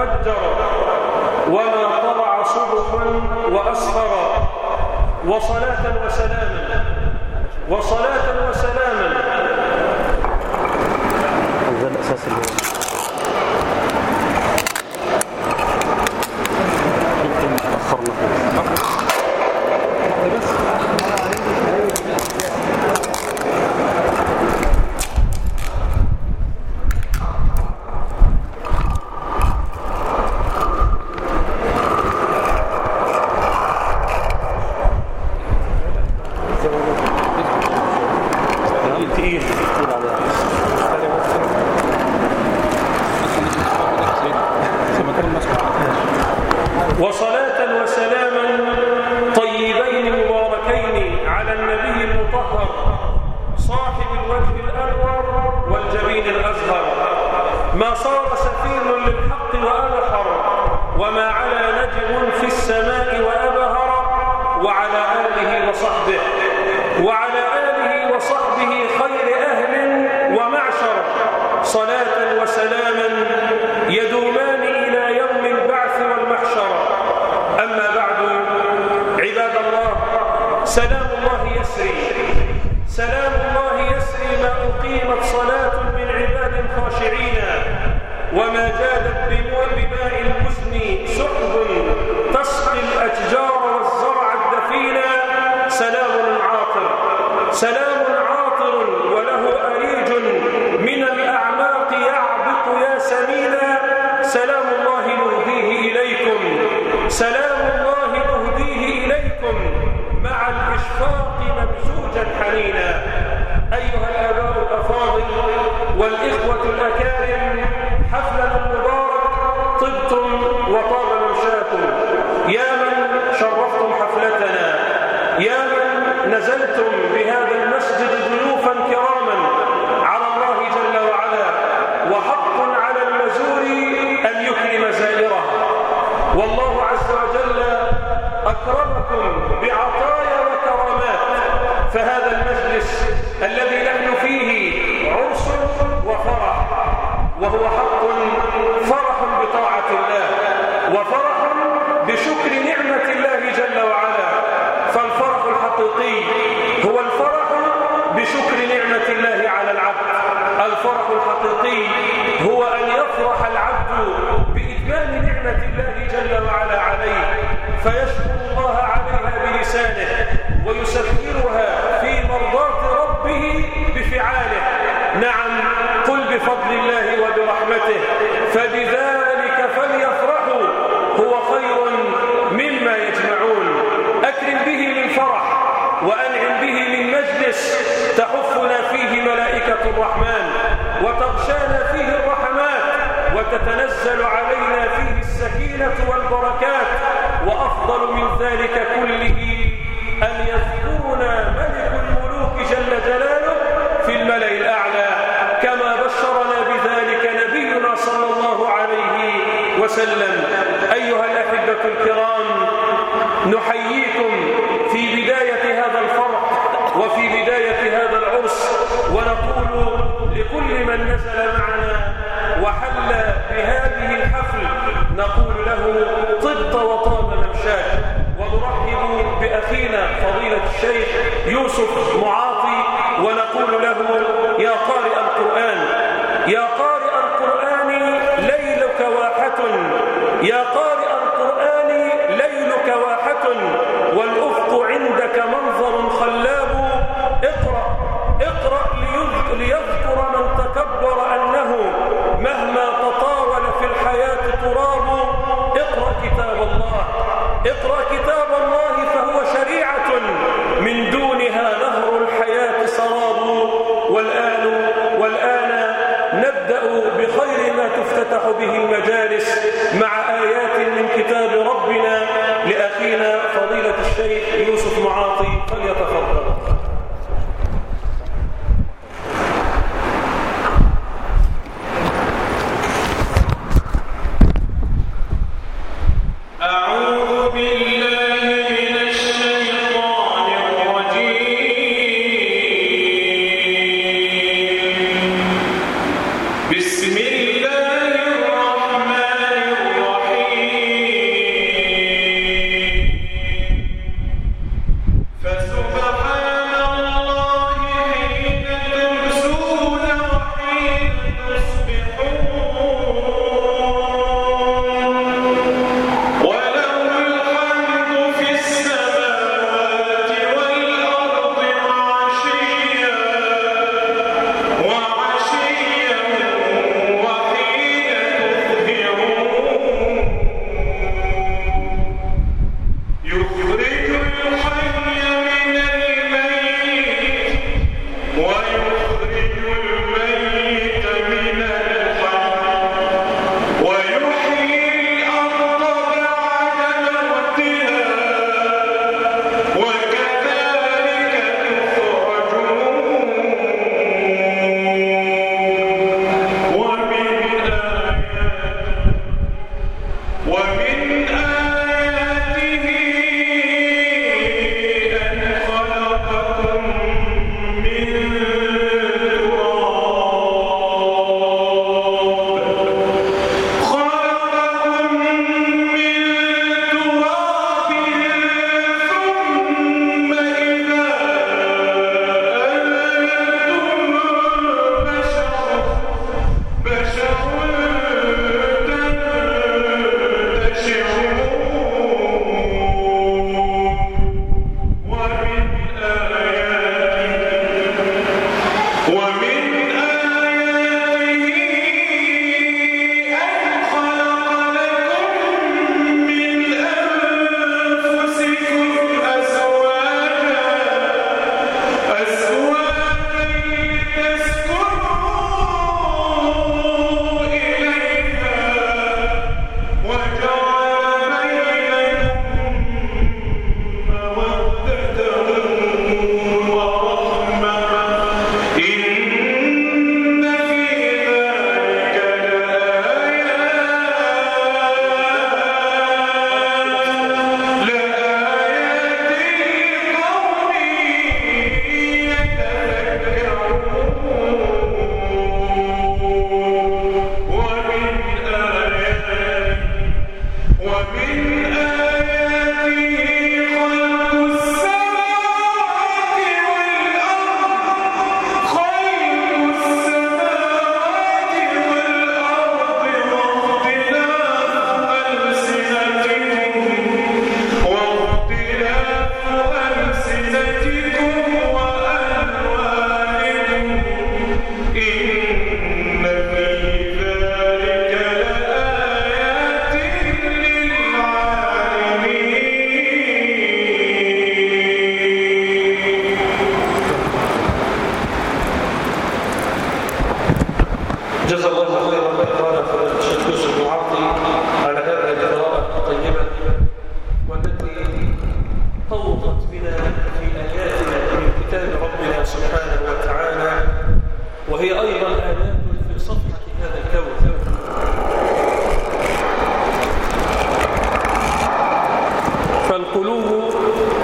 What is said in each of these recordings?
فجر وما طلع صبحا وأسفر وصلاة وسلاما وصلاة وسلاما ده الأساس اللي هو يمكن أخرنا فيه تقيل تقول عليها وصلاة وسلاما طيبين مباركين على النبي المطهر صاحب الوجه الأنور والجبين الأزهر ما صار سفير للحق وأبحر وما على نجم في السماء وأبهر وعلى آله وصحبه وعلى آله وصحبه خير أهل ومعشر صلاة وسلاما يدومان إلى يوم البعث والمحشر أما بعد عباد الله سلام الله يسري سلام الله يسري ما أقيمت صلاة من عباد خاشعين وما جادت بماء بماء المزن سحب تسقي الأشجار والزرع الدفينا سلام عاطر سلام عاطر وله أريج من الأعماق يعبق يا سمينا سلام الله نهديه إليكم سلام الله نهديه إليكم مع الإشفاق ممزوجا حنينا أيها الآباء الأفاضل والإخوة الأكارم حفلنا المبارك طبتم وطاب ممشاكم يا من شرفتم حفلتنا يا من نزلتم بهذا المسجد ضيوفا كراما على الله جل وعلا وحق على المزور أن يكرم زائره والله عز وجل أكرمكم بعطايا وكرامات فهذا المجلس الذي نحن فيه عرس وفرح وهو حق فرح بطاعة الله وفرح بشكر نعمة الله جل وعلا فالفرح الحقيقي هو الفرح بشكر نعمة الله على العبد الفرح الحقيقي هو أن يفرح العبد بإتمام نعمة الله جل وعلا عليه فيشكر الله عليها بلسانه ويسخرها في مرضاة ربه بفعاله نعم قل بفضل الله وبرحمته فبذلك فليفرحوا هو خير مما يجمعون أكرم به من فرح وأنعم به من مجلس تحفنا فيه ملائكة الرحمن وتغشانا فيه الرحمات وتتنزل علينا فيه السكينة والبركات وأفضل من ذلك كله أن يذكرنا ملك الملوك جل جلاله في الملأ الأعلى كما بشرنا بذلك نبينا صلى الله عليه وسلم أيها الأحبة الكرام نحييكم في بداية هذا الفرح وفي بداية هذا العرس ونقول لكل من نزل معنا وحل بهذه الحفل نقول له طبت وطاب ممشاك ونرحب بأخينا فضيلة الشيخ يوسف معاطي ونقول له يا قارئ القرآن يا قارئ القرآن ليلك واحة يا قارئ القرآن ليلك واحة والأفق عندك منظر خلاب اقرأ اقرأ ليذ- ليذكر من تكبر أنه مهما تطاول في الحياة تراب اقرأ كتاب الله اقرأ كتاب الله فهو شريعة من دونها نهر الحياة سراب والآن والآن نبدأ بخير ما تفتتح به المجالس مع آيات من كتاب ربنا لأخينا فضيلة الشيخ يوسف معاطي فليتفضل أعوذ بالله من الشيطان الرجيم بسم الله الرحمن جزا الله خيرا إخوانا فضيلة الشيخ يوسف بن عاطي على هذه القراءة الطيبة والتي طوقت بنا في آياتنا من كتاب ربنا سبحانه وتعالى وهي أيضا آيات في صفحة هذا الكون فالقلوب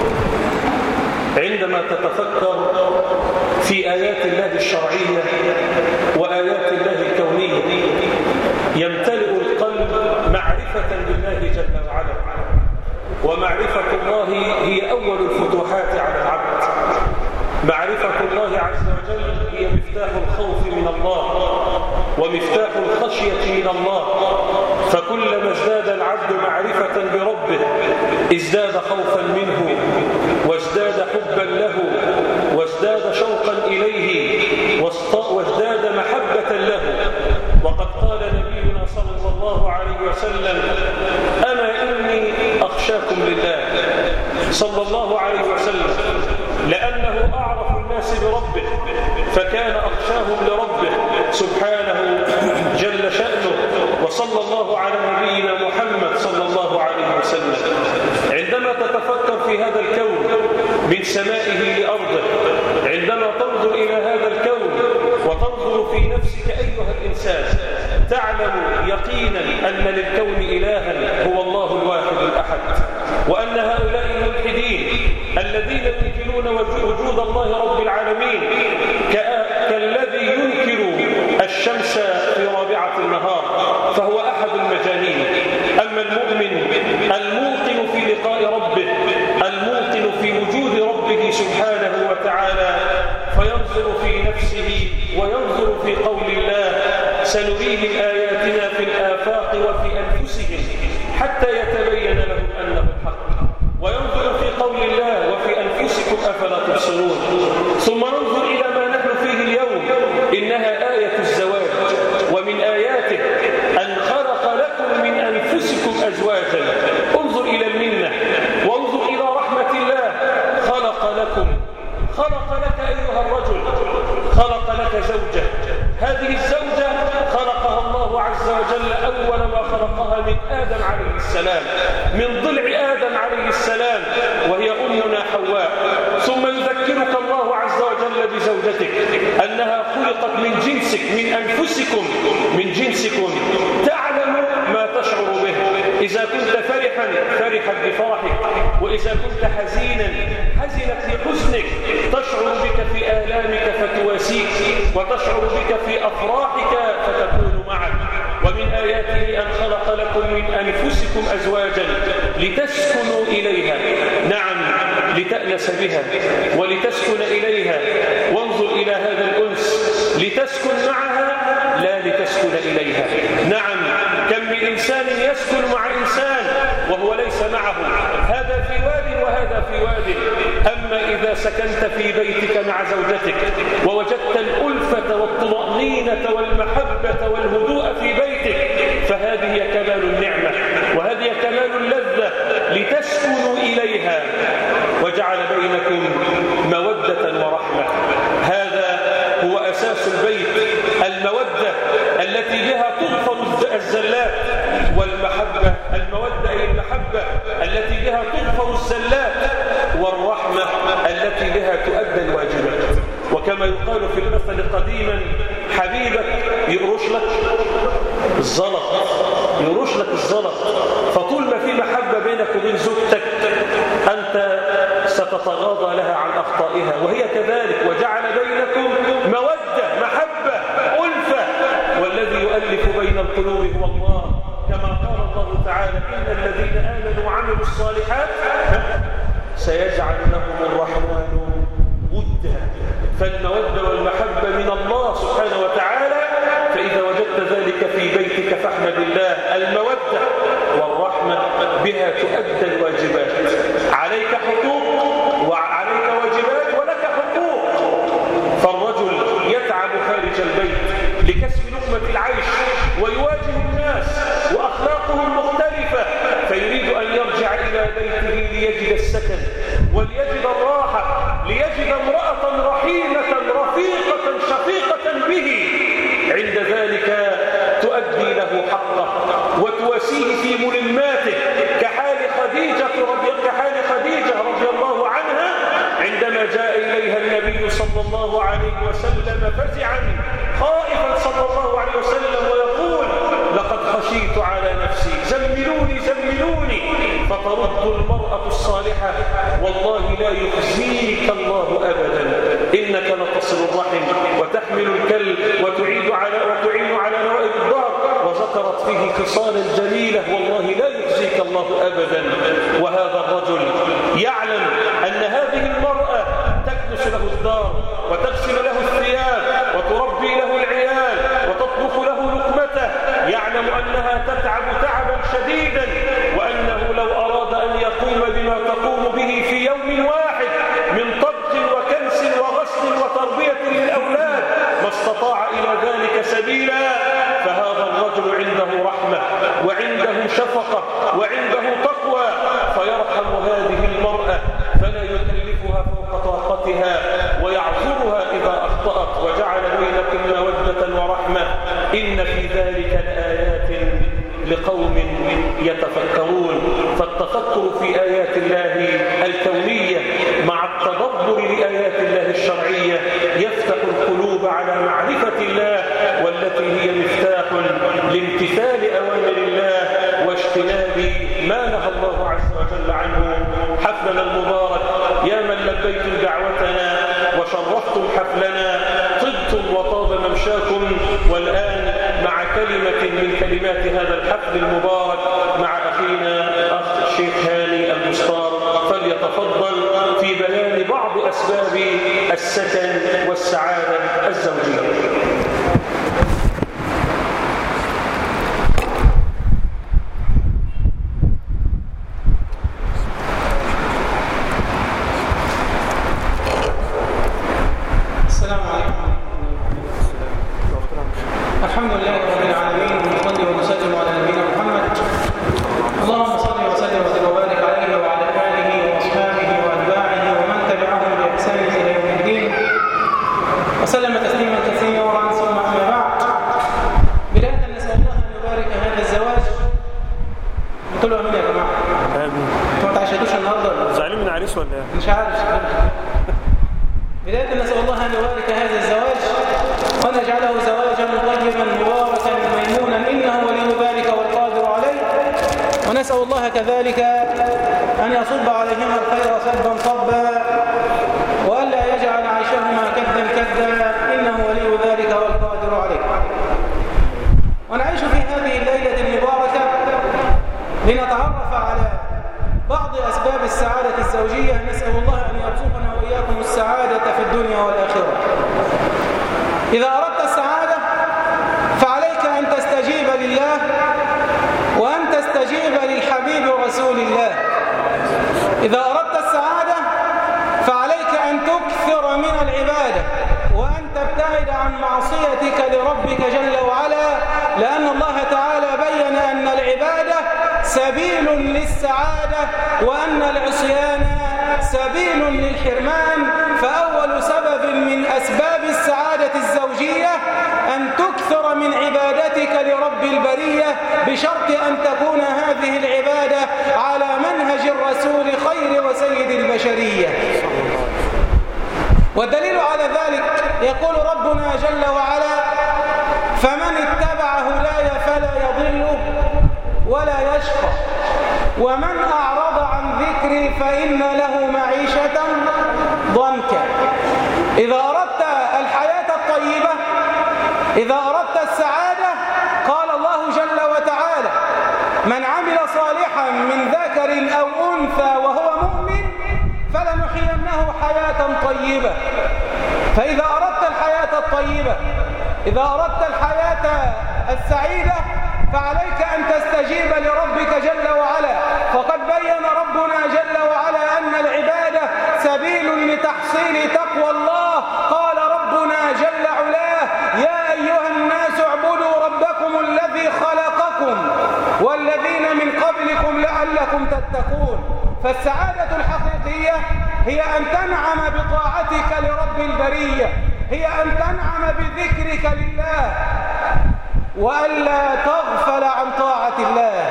عندما تتفكر في آيات الله الشرعية وآيات الله الكونية يمتلئ القلب معرفة بالله جل وعلا ومعرفة الله هي أول الفتوحات على العبد معرفة الله عز وجل هي مفتاح الخوف من الله ومفتاح الخشية من الله فكلما ازداد العبد معرفة بربه ازداد خوفا منه وازداد حبا له وازداد شوقا إليه وازداد محبة له وقد قال نبينا صلى الله عليه وسلم أنا إني أخشاكم لله صلى الله عليه وسلم لأنه أعرف الناس بربه فكان أخشاهم لربه سبحانه جل شأنه وصلى الله على نبينا محمد صلى الله عليه وسلم عندما تتفكر في هذا الكون من سمائه لأرضه عندما تنظر إلى هذا الكون وتنظر في نفسك أيها الإنسان تعلم يقينا أن للكون إلها هو الله الواحد الأحد وأن هؤلاء الملحدين الذين ينكرون وجود الله رب العالمين كالذي ينكر الشمس في رابعة النهار فهو أحد المجانين أما المؤمن الموقن في لقاء ربه الموقن في وجود ربه سبحانه وتعالى فينظر في نفسه وينظر في قول الله سنريهم آياتنا في الآفاق وفي أنفسهم حتى يتبين لهم أنه الحق وينظر في قول الله وفي أنفسكم أفلا تبصرون ثم ننظر إلى ما نحن فيه اليوم إنها آية الزواج ومن آياته أن خلق لكم من أنفسكم أزواجا انظر إلى المنة وانظر إلى رحمة الله خلق لكم خلق لك أيها الرجل خلق لك زوجة هذه الزوجة خلقها الله عز وجل أول ما خلقها من آدم عليه السلام من ضلع آدم عليه السلام وهي أمنا حواء ثم يذكرك الله عز وجل بزوجتك أنها خلقت من جنسك من أنفسكم من جنسكم تعلم ما تشعر به إذا كنت فرحا فرحت بفرحك وإذا كنت حزينا حزنت لحزنك تشعر بك في آلامك فتواسيك وتشعر بك في أفراحك فتكون معك ومن آياته أن خلق لكم من أنفسكم أزواجا لتسكنوا إليها نعم لتأنس بها ولتسكن إليها وانظر إلى هذا الأنس لتسكن معها لا لتسكن إليها نعم كم من إنسان يسكن مع إنسان وهو ليس معه هذا في واد وهذا في واد أما إذا سكنت في بيتك مع زوجتك ووجدت الألفة والطمأنينة والمحبة والهدوء في بيتك فهذه كمال النعمة وهذه كمال اللذة لتسكنوا إليها وجعل بينكم مودة ورحمة هذا هو أساس البيت المودة التي بها تغفر الزلات والمحبة المودة هي المحبة التي بها تغفر الزلات والرحمة التي بها تؤدى الواجبات وكما يقال في المثل قديما حبيبك يقرش لك الزلط يقرش لك الزلط فطول ما في محبة بينك وبين زوجتك أنت ستتغاضى لها عن أخطائها وهي كذلك وجعل بينكم مودة محبة ألفة والذي يؤلف بين القلوب هو الله كما قال الله تعالى إن الذين آمنوا وعملوا الصالحات سيجعل لهم الرحمن ودا فالمودة والمحبة من الله سبحانه وتعالى فإذا وجدت ذلك في بيتك فاحمد الله المودة والرحمة بها تؤدى الواجبات عليك حقوق وعليك واجبات ولك حقوق فالرجل يتعب خارج البيت لكسب لقمة العيش ويواجه الناس وأخلاقهم مختلفة فيريد أن يرجع إلى بيته ليجد السكن وليجد الراحة ليجد امرأة رحيمة رفيقة شفيقة به عند ذلك وتواسيه في ملماته كحال خديجة رضي كحال خديجة رضي الله عنها عندما جاء إليها النبي صلى الله عليه وسلم فزعا خائفا صلى الله عليه وسلم ويقول لقد خشيت على نفسي زملوني زملوني فترد المرأة الصالحة والله لا يخزيك الله أبدا إنك لتصل الرحم وتحمل الكلب وتعيد على وتعين على نوائب الظهر وذكرت فيه خصالا جميلة والله لا يخزيك الله أبدا وهذا الرجل يعلم أن هذه المرأة تكنس له الدار وتغسل له الثياب وتربي له العيال وتطبخ له لقمته يعلم أنها تتعب تعبا شديدا وأنه لو أراد أن يقوم بما تقوم به في يوم واحد من طبخ وكنس وغسل وتربية للأولاد ما استطاع إلى ذلك سبيلا فهذا الرجل عنده رحمة وعنده شفقة وعنده تقوى فيرحم هذه المرأة فلا يكلفها فوق طاقتها ويعذرها إذا أخطأت وجعل بينكم مودة ورحمة إن في ذلك لآيات لقوم يتفكرون فالتفكر في آيات الله الكونية مع التدبر لآيات الله الشرعية يفتح القلوب على معرفة الله والتي هي مفتاح لامتثال أوامر الله واجتناب ما نهى الله عز وجل عنه حفلنا المبارك يا من لبيتم دعوتنا وشرفتم حفلنا طبتم وطاب ممشاكم والآن مع كلمة من كلمات هذا الحفل المبارك مع أخينا أخ الشيخ هاني المستار فليتفضل في بيان بعض أسباب السكن والسعادة الزوجية السلام عليكم الحمد لله رب العالمين ونصلي ونسلم على نبينا محمد اللهم صل وسلم وبارك عليه وعلى اله واصحابه واتباعه ومن تبعهم باحسان الى يوم الدين وسلم تسليما كثيرا ثم اما بعد بدايه نسال الله ان يبارك هذا الزواج قلت له امين يا جماعه انتوا ما تعشدوش النهارده ولا إيه؟ زعلان من عريس ولا ايه؟ مش عارف بداية نسأل الله أن يبارك هذا الزواج وأن يجعله زواجا طيبا مباركا ميمونا إنه ولي ذلك والقادر عليه ونسأل الله كذلك أن يصب عليهما الخير صبا صبا وألا يجعل عيشهما كدا كدا إنه ولي ذلك والقادر عليه ونعيش في هذه الليلة المباركة لنتعرف على بعض أسباب السعادة الزوجية نسأل الله أن يرزقنا وإياكم السعادة في الدنيا والآخرة إذا أردت السعادة فعليك أن تستجيب لله وأن تستجيب للحبيب رسول الله إذا أردت السعادة فعليك أن تكثر من العبادة وأن تبتعد عن معصيتك لربك جل وعلا لأن الله تعالى بين أن العبادة سبيل للسعادة وأن العصيان سبيل للحرمان فأول سبب من أسباب السعادة الزوجية أن تكثر من عبادتك لرب البرية بشرط أن تكون هذه العبادة على منهج الرسول خير وسيد البشرية والدليل على ذلك يقول ربنا جل وعلا فمن اتبع هداي فلا يضل ولا يشقى ومن أعرض عن ذكري فإن له معيشة ضنكا إذا أردت الحياة الطيبة إذا أردت السعادة قال الله جل وتعالى من عمل صالحا من ذكر أو أنثى وهو مؤمن فلنحيينه حياة طيبة فإذا أردت الحياة الطيبة إذا أردت الحياة السعيدة فعليك أن تستجيب لربك جل وعلا فقد بين ربنا جل وعلا أن العبادة سبيل لتحصيل تقوى الله قال ربنا جل علاه يا أيها الناس اعبدوا ربكم الذي خلقكم والذين من قبلكم لعلكم تتقون فالسعادة الحقيقية هي أن تنعم بطاعتك لرب البرية هي أن تنعم بذكرك لله وألا تغفل عن طاعة الله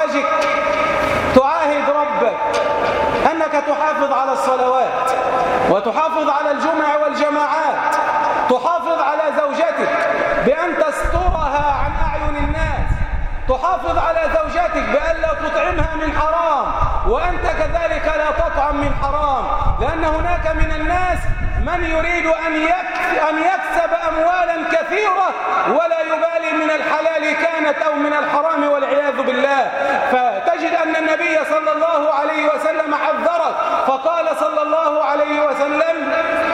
زواجك تعاهد ربك أنك تحافظ على الصلوات وتحافظ على الجمع والجماعات تحافظ على زوجتك بأن تسترها عن أعين الناس تحافظ على زوجتك بأن لا تطعمها من حرام وأنت كذلك لا تطعم من حرام لأن هناك من الناس من يريد أن أن يكسب أموالا كثيرة ولا يبالي من الحلال كانت أو من الحرام والعياذ بالله فتجد أن النبي صلى الله عليه وسلم حذرك فقال صلى الله عليه وسلم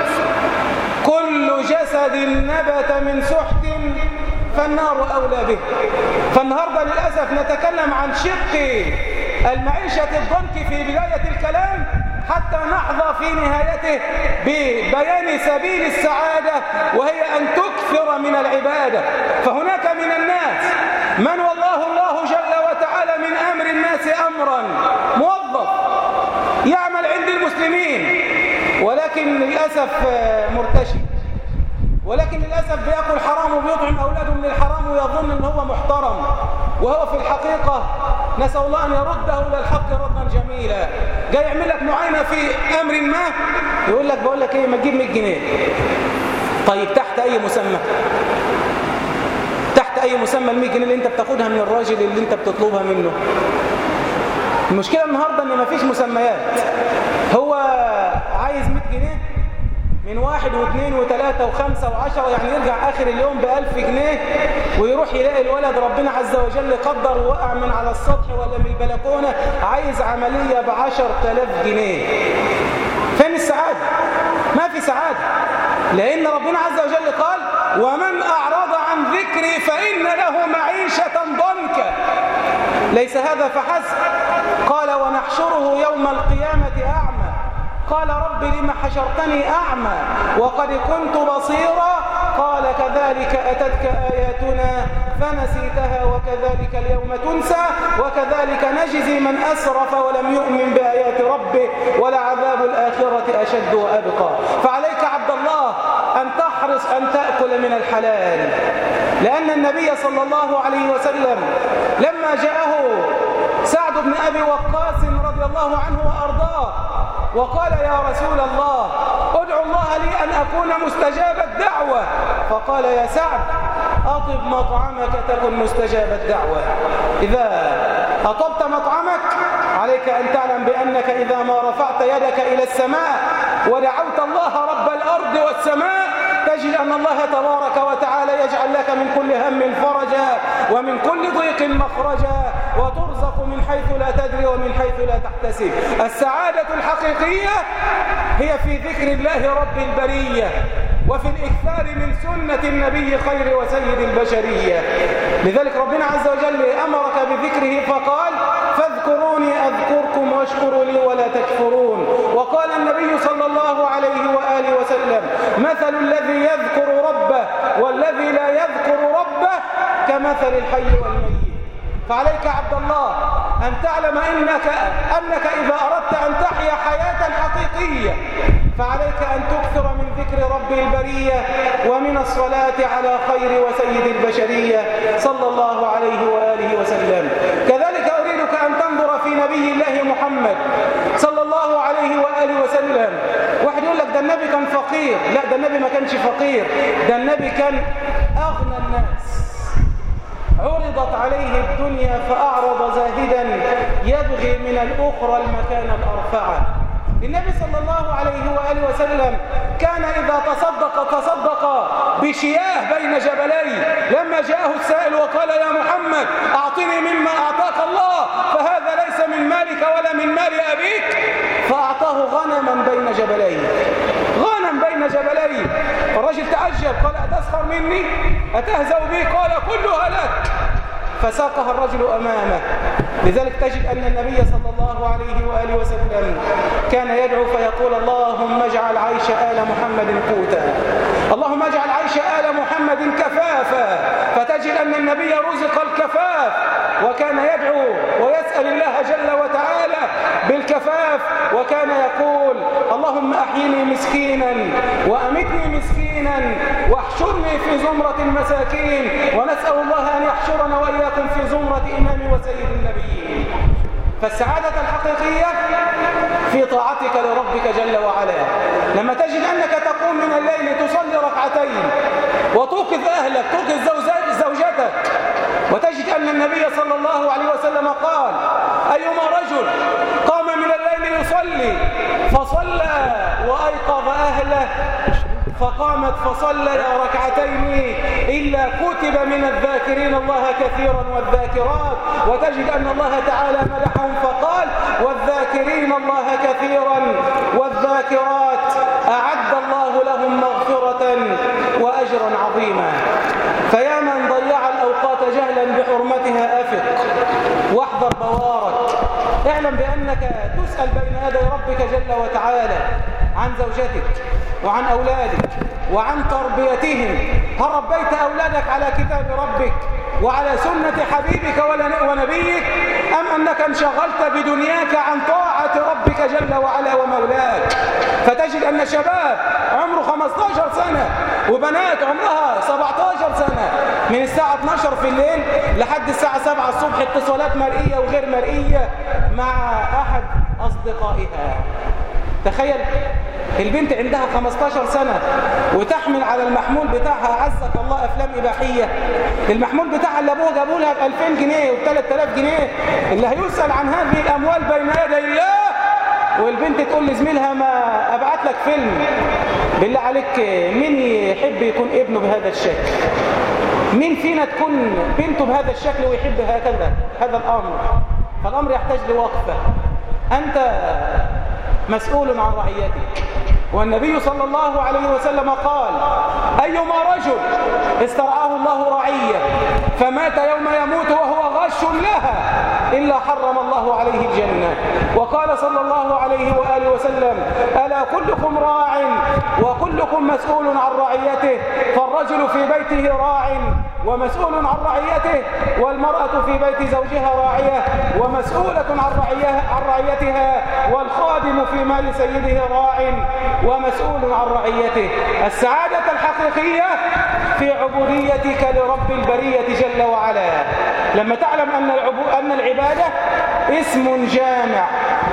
كل جسد نبت من سحت فالنار أولى به فالنهاردة للأسف نتكلم عن شق المعيشة الضنك في بداية الكلام حتى نحظى في نهايته ببيان سبيل السعادة وهي أن تكثر من العبادة فهناك من الناس من والله الله جل وتعالى من أمر الناس أمرا موظف يعمل عند المسلمين ولكن للأسف مرتشي ولكن للأسف بيأكل حرام وبيطعم أولاده من الحرام ويظن أنه هو محترم وهو في الحقيقة نسأل الله أن يرده إلى الحق ردا جميلا جاي يعمل لك معاينة في أمر ما يقول لك بقول لك إيه ما تجيب 100 جنيه طيب تحت أي مسمى تحت أي مسمى ال 100 جنيه اللي أنت بتاخدها من الراجل اللي أنت بتطلبها منه المشكلة النهاردة أن مفيش مسميات هو عايز 100 جنيه من واحد واثنين وثلاثة وخمسة وعشرة يعني يرجع آخر اليوم بألف جنيه ويروح يلاقي الولد ربنا عز وجل قدر وقع من على السطح ولا من البلكونة عايز عملية بعشر تلاف جنيه فين السعادة؟ ما في سعادة لأن ربنا عز وجل قال ومن أعرض عن ذكري فإن له معيشة ضنكا ليس هذا فحسب قال ونحشره يوم القيامة أعمى قال رب لم حشرتني أعمى وقد كنت بصيرا قال كذلك أتتك آياتنا فنسيتها وكذلك اليوم تنسى وكذلك نجزي من أسرف ولم يؤمن بآيات ربه ولعذاب الآخرة أشد وأبقى فعليك عبد الله أن تحرص أن تأكل من الحلال لأن النبي صلى الله عليه وسلم لما جاءه سعد بن أبي وقاص رضي الله عنه وأرضاه وقال يا رسول الله ادعو الله لي أن أكون مستجاب الدعوة فقال يا سعد أطب مطعمك تكن مستجاب الدعوة إذا أطبت مطعمك عليك أن تعلم بأنك إذا ما رفعت يدك إلى السماء ودعوت الله رب الأرض والسماء تجد أن الله تبارك وتعالى يجعل لك من كل هم فرجا ومن كل ضيق مخرجا وترزق من حيث لا تدري ومن حيث لا تحتسب السعادة الحقيقية هي في ذكر الله رب البرية وفي الإكثار من سنة النبي خير وسيد البشرية لذلك ربنا عز وجل أمرك بذكره فقال فاذكروني أذكركم واشكروا لي ولا تكفرون وقال النبي صلى الله عليه وآله وسلم مثل الذي يذكر ربه والذي لا يذكر ربه كمثل الحي والميت فعليك عبد الله أن تعلم إنك أنك إذا أردت أن تحيا حياة حقيقية فعليك أن تكثر من ذكر رب البرية ومن الصلاة على خير وسيد البشرية صلى الله عليه وآله وسلم كذلك أريدك أن تنظر في نبي الله محمد صلى الله عليه وآله وسلم واحد يقول لك ده النبي كان فقير لا ده النبي ما كانش فقير ده النبي كان أغنى الناس عرضت عليه الدنيا فأعرض زاهدا يبغي من الأخرى المكان الأرفع النبي صلى الله عليه وآله وسلم كان إذا تصدق تصدق بشياه بين جبلين لما جاءه السائل وقال يا محمد أعطني مما أعطاك الله فهذا ليس من مالك ولا من مال أبيك فأعطاه غنما بين جبلين غنم بين جبلين الرجل تعجب قال أتسخر مني أتهزأ بي قال كلها لك فساقها الرجل أمامه لذلك تجد أن النبي صلى الله عليه وآله وسلم كان يدعو فيقول اللهم اجعل عيش آل محمد قوتا اللهم اجعل عيش آل محمد كفافا فتجد أن النبي رزق الكفاف وكان يدعو ويسأل الله جل وتعالى بالكفاف وكان يقول اللهم أحيني مسكينا وأمتني مسكينا واحشرني في زمرة المساكين ونسأل الله أن يحشرنا وإياكم في زمرة إمام وسيد النبيين فالسعادة الحقيقية في طاعتك لربك جل وعلا لما تجد أنك تقوم من الليل تصلي ركعتين وتوقظ أهلك توقظ زوجتك وتجد أن النبي صلى الله عليه وسلم قال أيما رجل قام من الليل يصلي فصلى وأيقظ أهله فقامت فصلى ركعتين إلا كتب من الذاكرين الله كثيرا والذاكرات وتجد أن الله تعالى مدحهم فقال والذاكرين الله كثيرا والذاكرات أعد الله لهم مغفرة وأجرا عظيما فيا من ضيع الأوقات جهلا بحرمتها أفق واحذر بوارك اعلم بأنك تسأل بين يدي ربك جل وتعالى عن زوجتك وعن أولادك وعن تربيتهم هل ربيت أولادك على كتاب ربك وعلى سنة حبيبك ونبيك أم أنك انشغلت بدنياك عن طاعة ربك جل وعلا ومولاك فتجد أن شباب عمره 15 سنة وبنات عمرها 17 سنة من الساعة 12 في الليل لحد الساعة 7 الصبح اتصالات مرئية وغير مرئية مع أحد أصدقائها تخيل البنت عندها 15 سنة وتحمل على المحمول بتاعها عزك الله أفلام إباحية المحمول بتاعها اللي أبوها جابوا لها ب 2000 جنيه و 3000 جنيه اللي هيسأل عن هذه الأموال بين يدي الله والبنت تقول لزميلها ما أبعت لك فيلم بالله عليك مين يحب يكون ابنه بهذا الشكل مين فينا تكون بنته بهذا الشكل ويحب هكذا هذا الأمر فالأمر يحتاج لوقفة أنت مسؤول عن رعيتك والنبي صلى الله عليه وسلم قال أيما رجل استرعاه الله رعية فمات يوم يموت وهو غش لها إلا حرم الله عليه الجنة وقال صلى الله عليه وآله وسلم ألا كلكم راع وكلكم مسؤول عن رعيته فالرجل في بيته راع ومسؤول عن رعيته والمرأة في بيت زوجها راعية ومسؤولة عن, رعيها عن رعيتها والخادم في مال سيده راع ومسؤول عن رعيته السعادة الحقيقية في عبوديتك لرب البرية جل وعلا لما تعلم أن, أن العبادة اسم جامع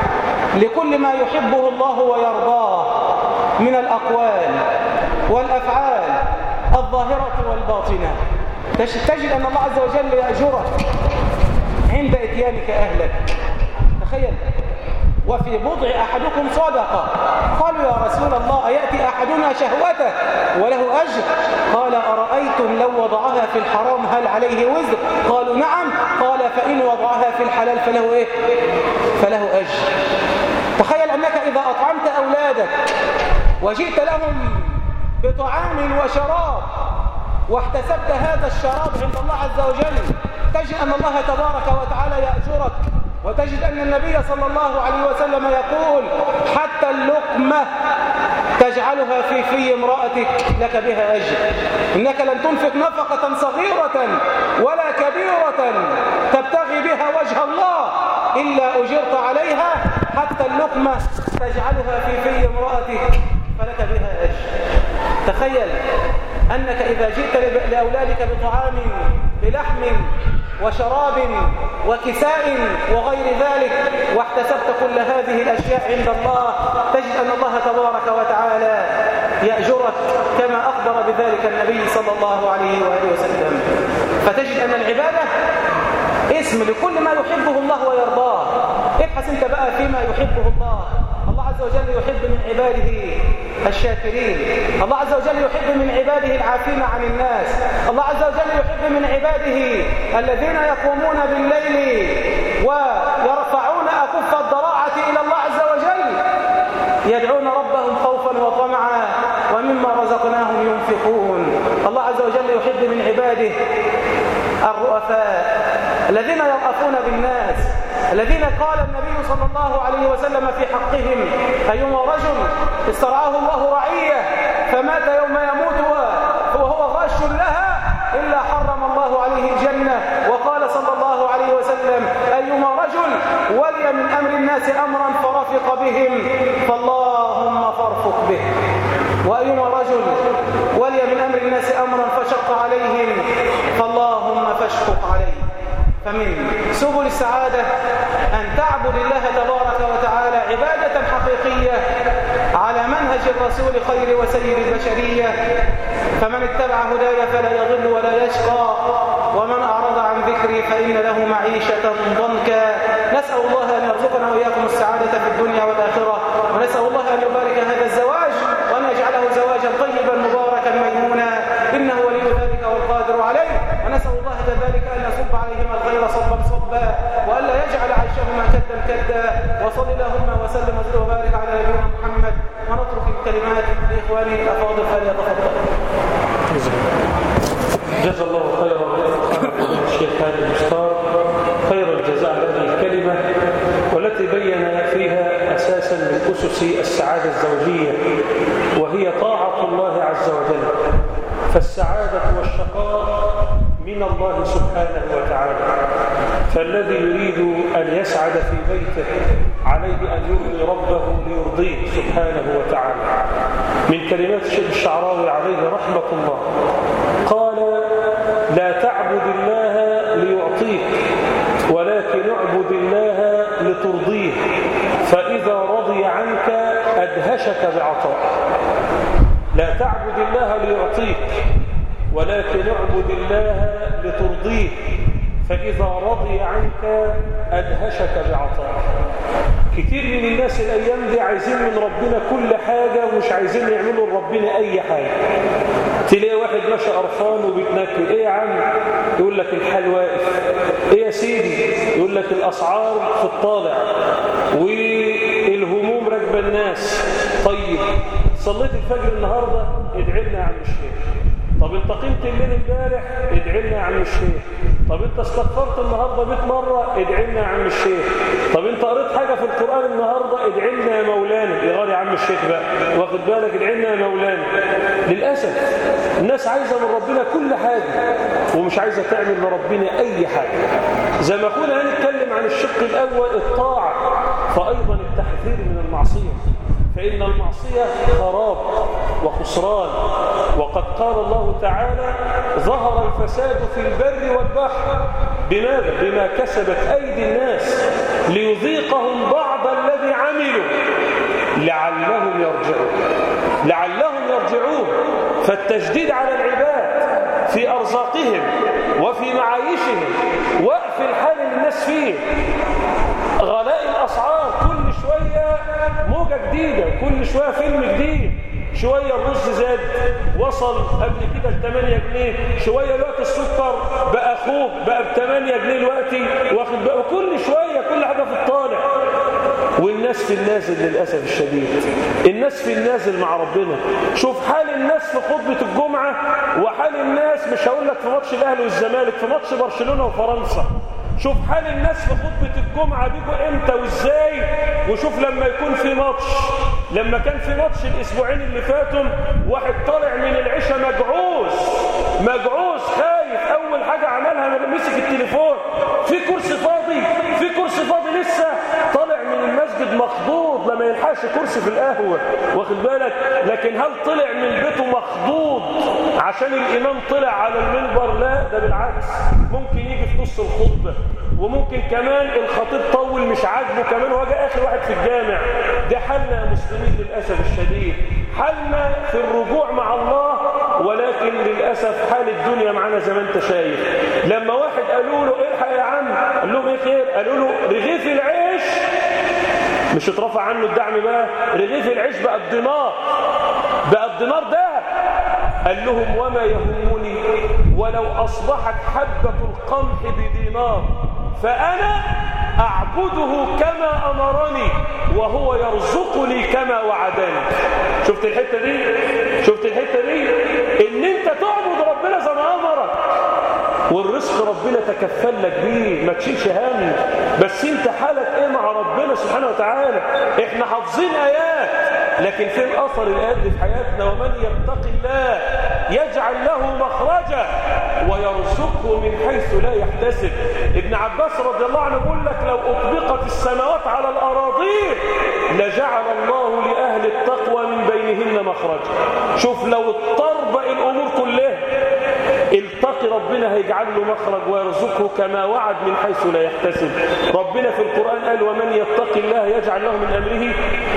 لكل ما يحبه الله ويرضاه من الأقوال والأفعال الظاهرة والباطنة تجد أن الله عز وجل يأجرك عند إتيانك أهلك تخيل وفي بضع أحدكم صدقة قالوا يا رسول الله أيأتي أحدنا شهوته وله أجر قال أرأيتم لو وضعها في الحرام هل عليه وزر قالوا نعم قال فإن وضعها في الحلال فله إيه فله أجر تخيل أنك إذا أطعمت أولادك وجئت لهم بطعام وشراب واحتسبت هذا الشراب عند الله عز وجل تجد أن الله تبارك وتعالى يأجرك وتجد أن النبي صلى الله عليه وسلم يقول حتى اللقمة تجعلها في في امرأتك لك بها أجر إنك لن تنفق نفقة صغيرة ولا كبيرة تبتغي بها وجه الله إلا أجرت عليها حتى اللقمة تجعلها في في امرأتك فلك بها أجر تخيل أنك إذا جئت لأولادك بطعام بلحم وشراب وكساء وغير ذلك واحتسبت كل هذه الأشياء عند الله تجد أن الله تبارك وتعالى يأجرك كما أخبر بذلك النبي صلى الله عليه وآله وسلم فتجد أن العبادة اسم لكل ما يحبه الله ويرضاه ابحث انت بقى فيما يحبه الله الله عز وجل يحب من عباده الشاكرين الله عز وجل يحب من عباده العافين عن الناس الله عز وجل يحب من عباده الذين يقومون بالليل ويرفعون أكف الضراعة إلى الله عز وجل يدعون ربهم خوفا وطمعا ومما رزقناهم ينفقون الله عز وجل يحب من عباده الرؤفاء الذين يرأفون بالناس الذين قال النبي صلى الله عليه وسلم في حقهم أيما رجل استرعاه الله رعية فمات يوم يموت وهو غاش لها إلا حرم الله رفق بهم فاللهم فارفق به وأيما رجل ولي من أمر الناس أمرا فشق عليهم فاللهم فاشقق عليه فمن سبل السعادة أن تعبد الله تبارك وتعالى عبادة حقيقية على منهج الرسول خير وسيد البشرية فمن اتبع هداي فلا يضل ولا يشقى ومن أعرض عن ذكري فإن له معيشة ضنكا نسأل الله أن يرزقنا وإياكم السعادة في الدنيا والآخرة ونسأل الله أن يبارك هذا الزواج وأن يجعله زواجا طيبا مباركا ميمونا إنه ولي ذلك والقادر عليه ونسأل الله كذلك أن يصب عليهما الخير صبا صبا وألا يجعل عيشهما كدا كدا وصل اللهم وسلم وزد وبارك على نبينا محمد ونترك الكلمات لإخواني الأفاضل فليتفضل جزا الله خيرا الشيخ هادي المختار خير الجزاء على هذه الكلمة والتي بين فيها أساسا من أسس السعادة الزوجية وهي طاعة الله عز وجل فالسعادة والشقاء من الله سبحانه وتعالى فالذي يريد أن يسعد في بيته عليه أن يرضي ربه ليرضيه سبحانه وتعالى من كلمات الشيخ الشعراوي عليه رحمة الله قال لا تعبد الله ليعطيك ولكن اعبد الله لترضيه فإذا رضي عنك أدهشك بعطاء لا تعبد الله ليعطيك ولكن اعبد الله لترضيه فإذا رضي عنك أدهشك بعطاء كتير من الناس الأيام دي عايزين من ربنا كل حاجة ومش عايزين يعملوا لربنا أي حاجة تلاقي واحد ماشي قرفان وبيتنكل ايه يا عم يقول لك الحال واقف ايه يا سيدي يقول لك الاسعار في الطالع والهموم راكبه الناس طيب صليت الفجر النهارده ادعي لنا يا عم الشيخ طب انت قمت الليل امبارح ادعي لنا يا عم الشيخ طب انت استغفرت النهارده 100 مره ادعي لنا يا عم الشيخ طب انت قريت حاجه في القران النهارده ادعي لنا يا مولانا يغار يا عم الشيخ بقى واخد بالك ادعي لنا يا مولانا للاسف الناس عايزه من ربنا كل حاجه ومش عايزه تعمل لربنا اي حاجه زي ما كنا هنتكلم عن الشق الاول الطاعه فايضا التحذير من المعصيه فإن المعصية خراب وخسران وقد قال الله تعالى ظهر الفساد في البر والبحر بماذا؟ بما كسبت أيدي الناس ليذيقهم بعض الذي عملوا لعلهم يرجعون لعلهم يرجعون فالتجديد على العباد في أرزاقهم وفي معايشهم وقف الحال اللي الناس فيه غلاء الأسعار كل شوية موجة جديدة كل شوية فيلم جديد شوية الرز زاد وصل قبل كده ل 8 جنيه شوية الوقت السكر بقى اخوه بقى ب 8 جنيه دلوقتي واخد بقى كل شوية كل حاجة في الطالع والناس في النازل للأسف الشديد الناس في النازل مع ربنا شوف حال الناس في خطبة الجمعة وحال الناس مش هقول لك في ماتش الأهلي والزمالك في ماتش برشلونة وفرنسا شوف حال الناس في خطبة الجمعة بيجوا امتى وازاي وشوف لما يكون في ماتش لما كان في ماتش الاسبوعين اللي فاتوا واحد طالع من العشاء مجعوز مجعوز خايف اول حاجة عملها مسك التليفون في كرسي فاضي في كرسي فاضي لسه طالع من المسجد مخضوض لما يلحقش كرسي في القهوة واخد بالك لكن هل طلع من بيته مخضوض عشان الامام طلع على المنبر لا ده بالعكس ممكن يجي في نص الخطبة وممكن كمان الخطيب طول مش عاجبه كمان وجاء اخر واحد في الجامع ده حالنا يا مسلمين للاسف الشديد حالنا في الرجوع مع الله ولكن للاسف حال الدنيا معانا زي ما انت شايف لما واحد قالوا له الحق يا عم قال لهم ايه خير قالوا له رغيف العيش مش اترفع عنه الدعم بقى رغيف العيش بقى الدينار بقى الدينار ده قال لهم وما يهمني ولو أصبحت حبة القمح بدينار فأنا أعبده كما أمرني وهو يرزقني كما وعدني شفت الحتة دي شفت الحتة دي ان انت تعبد ربنا زي ما أمرك والرزق ربنا تكفل لك بيه ما تشيلش هم بس انت حالك ايه مع ربنا سبحانه وتعالى احنا حافظين ايات لكن فين اثر الايات دي في حياتنا ومن يتق الله يجعل له مخرجا ويرزقه من حيث لا يحتسب ابن عباس رضي الله عنه يقول لك لو أطبقت السماوات على الأراضين لجعل الله لأهل التقوى من بينهن مخرجا شوف لو اضطرب الأمور كلها التقي ربنا هيجعل له مخرج ويرزقه كما وعد من حيث لا يحتسب ربنا في القرآن قال ومن يتقي الله يجعل له من أمره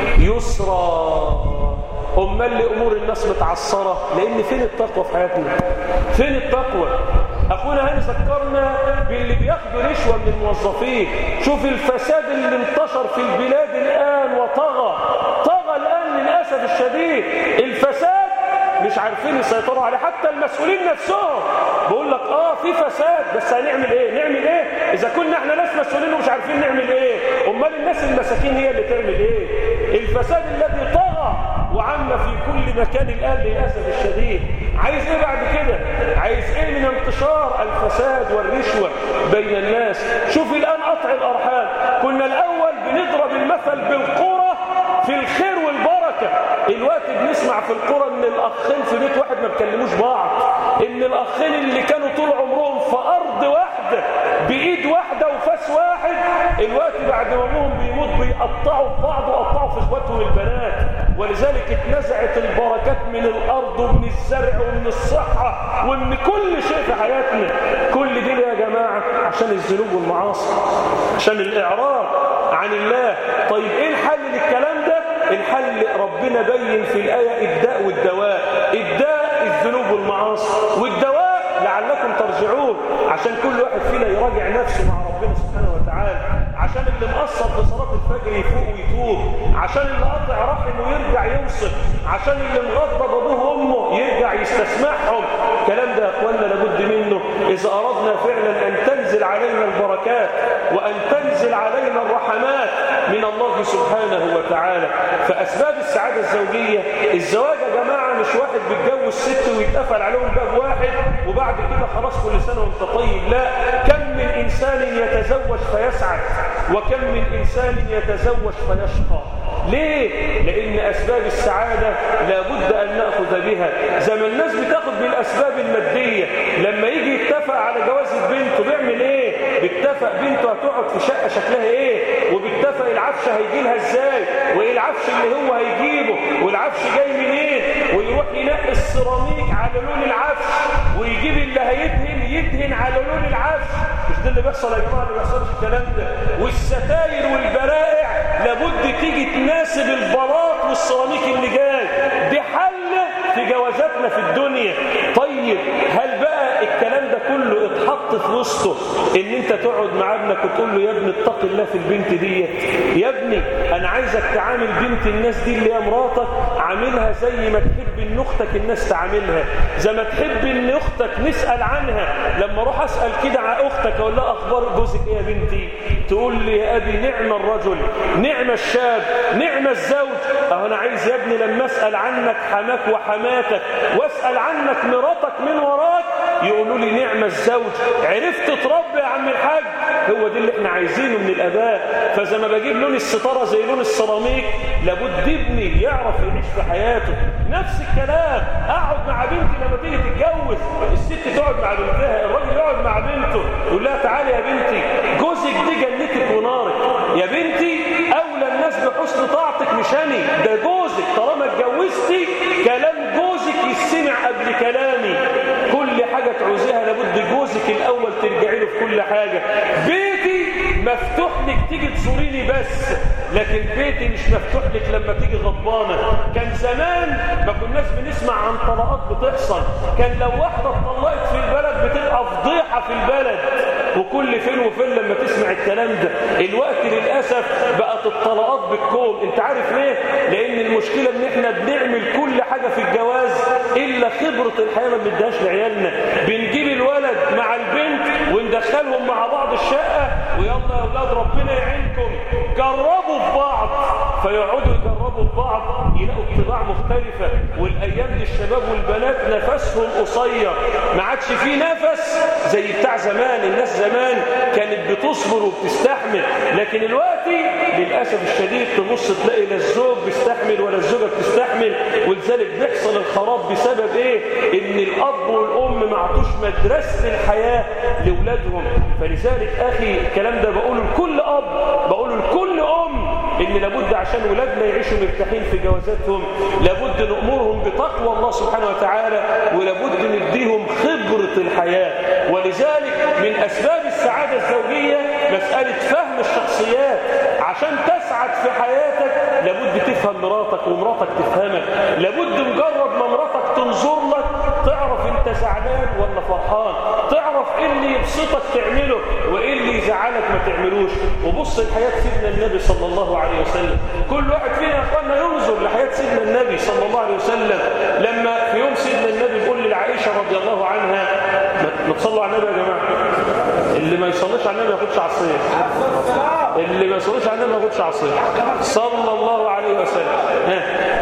يسرا امال لامور الناس متعصره لان فين التقوى في حياتنا فين التقوى اخونا هاني ذكرنا باللي بياخدوا رشوه من الموظفين شوف الفساد اللي انتشر في البلاد الان وطغى طغى الان للاسف الشديد الفساد مش عارفين يسيطروا عليه حتى المسؤولين نفسهم بقول لك اه في فساد بس هنعمل ايه نعمل ايه اذا كنا احنا ناس مسؤولين ومش عارفين نعمل ايه امال الناس المساكين هي اللي تعمل ايه الفساد الذي طغى وعم في كل مكان الان للاسف الشديد عايز ايه بعد كده عايز ايه من انتشار الفساد والرشوه بين الناس شوف الان قطع الارحام كنا الاول بنضرب المثل بالقرى في الخير والبركه الوقت بنسمع في القرى ان الاخين في بيت واحد ما بيكلموش بعض ان الاخين اللي كانوا طول عمرهم في ارض واحده بايد واحده وفاس واحد الوقت بعد ما ابوهم بيموت بيقطعوا في بعض وقطعوا في اخواتهم البنات ولذلك اتنزعت البركات من الارض ومن الزرع ومن الصحه ومن كل شيء في حياتنا كل دي يا جماعه عشان الذنوب والمعاصي عشان الاعراض عن الله طيب ايه الحل للكلام ده الحل ربنا بين في الآية الداء والدواء الداء الذنوب والمعاصي والدواء لعلكم ترجعون عشان كل واحد فينا يراجع نفسه مع ربنا سبحانه وتعالى عشان اللي مقصر في صلاة الفجر يفوق ويتوب عشان اللي قطع رحمه يرجع يوصل عشان اللي مغضب ابوه وامه يرجع يستسمعهم الكلام ده يا اخوانا لابد منه اذا اردنا فعلا ان تنزل علينا البركات وان تنزل علينا الرحمات من الله سبحانه وتعالى فاسباب السعاده الزوجيه الزواج يا جماعه مش واحد بيتجوز ست ويتقفل عليهم باب واحد وبعد كده خلاص كل سنه وانت طيب لا كم من انسان يتزوج فيسعد وكم من انسان يتزوج فيشقى ليه؟ لأن أسباب السعادة لابد أن نأخذ بها زي ما الناس بتاخد بالأسباب المادية لما يجي يتفق على جواز البنت بيعمل إيه؟ بيتفق بنته هتقعد في شقة شكلها إيه؟ وبيتفق العفش هيجي لها إزاي؟ وإيه العفش اللي هو هيجيبه؟ والعفش جاي منين؟ ويروح ينقي السيراميك على لون العفش ويجيب اللي هيدهن يدهن على لون العفش مش ده اللي بيحصل يا جماعة اللي بيحصلش الكلام ده والستاير والبرائع لابد تيجي تناسب البلاط والسيراميك اللي جاي دي حل في جوازاتنا في الدنيا طيب هل بقى الكلام ده كله اتحط في وسطه ان انت تقعد مع ابنك وتقول له يا ابني اتق الله في البنت ديت يا ابني انا عايزك تعامل بنت الناس دي اللي هي مراتك عاملها زي ما تحب ان اختك الناس تعاملها زي ما تحب ان اختك نسال عنها لما اروح اسال كده على اختك اقول لها اخبار جوزك ايه يا بنتي تقول لي يا ابي نعم الرجل نعم الشاب نعم الزوج اهو انا عايز يا ابني لما اسال عنك حماك وحماتك واسال عنك مراتك من وراك يقولوا لي نعم الزوج عرفت تربي يا عم الحاج هو ده اللي احنا عايزينه من الاباء فزي ما بجيب لون الستاره زي لون السيراميك لابد ابني يعرف يعيش في حياته نفس الكلام اقعد مع بنتي لما تيجي تتجوز الست تقعد مع بنتها الراجل يقعد مع بنته يقول لها تعالي يا بنتي جوزك دي جنتك ونارك يا بنتي اولى الناس بحسن طاعتك مش انا ده جوزك طالما اتجوزتي كلام جوزك يسمع قبل كلامي كل حاجه تعوزيها لابد جوزك الاول ترجعي له في كل حاجه بيتي مفتوح لك تيجي تزوريني بس لكن بيتي مش مفتوح لك لما تيجي غضبانه كان زمان ما كناش بنسمع عن طلاقات بتحصل كان لو واحده اتطلقت في البلد بتبقى فضيحه في البلد وكل فين وفين لما تسمع الكلام ده الوقت للاسف بقت الطلاقات بالكوم انت عارف ليه لان المشكله ان احنا بنعمل كل حاجه في الجواز الا خبره الحياه ما بنديهاش لعيالنا بنجيب الولد مع البنت وندخلهم مع بعض الشقه ويلا يا اولاد ربنا يعينكم جربوا في بعض فيقعدوا يجربوا في بعض يلاقوا اتباع مختلفه والايام دي الشباب والبنات نفسهم قصير ما عادش فيه نفس زي بتاع زمان الناس زمان كانت بتصبر وبتستحمل لكن الوقت للاسف الشديد تبص تلاقي لا الزوج بيستحمل ولا الزوجه بتستحمل ولذلك بيحصل الخراب بسبب ايه ان الاب والام وام ما عطوش مدرسه الحياه لاولادهم فلذلك اخي الكلام ده بقوله لكل اب بقوله لكل ام ان لابد عشان ولادنا يعيشوا مرتاحين في جوازاتهم لابد نامرهم بتقوى الله سبحانه وتعالى ولابد نديهم خبره الحياه ولذلك من اسباب السعاده الزوجيه مساله فهم الشخصيات عشان تسعد في حياتك لابد تفهم مراتك ومراتك تفهمك لابد مجرد ما مراتك تنظر لك تعرف انت زعلان ولا فرحان تعرف ايه اللي يبسطك تعمله وايه اللي يزعلك ما تعملوش وبص لحياه سيدنا النبي صلى الله عليه وسلم كل واحد فينا يا اخوانا ينظر لحياه سيدنا النبي صلى الله عليه وسلم لما في يوم سيدنا النبي بيقول لعائشه رضي الله عنها ما تصلوا على النبي يا جماعه اللي ما يصليش على النبي ما ياخدش عصير اللي ما يصليش على النبي ما ياخدش عصير صلى الله عليه وسلم ها.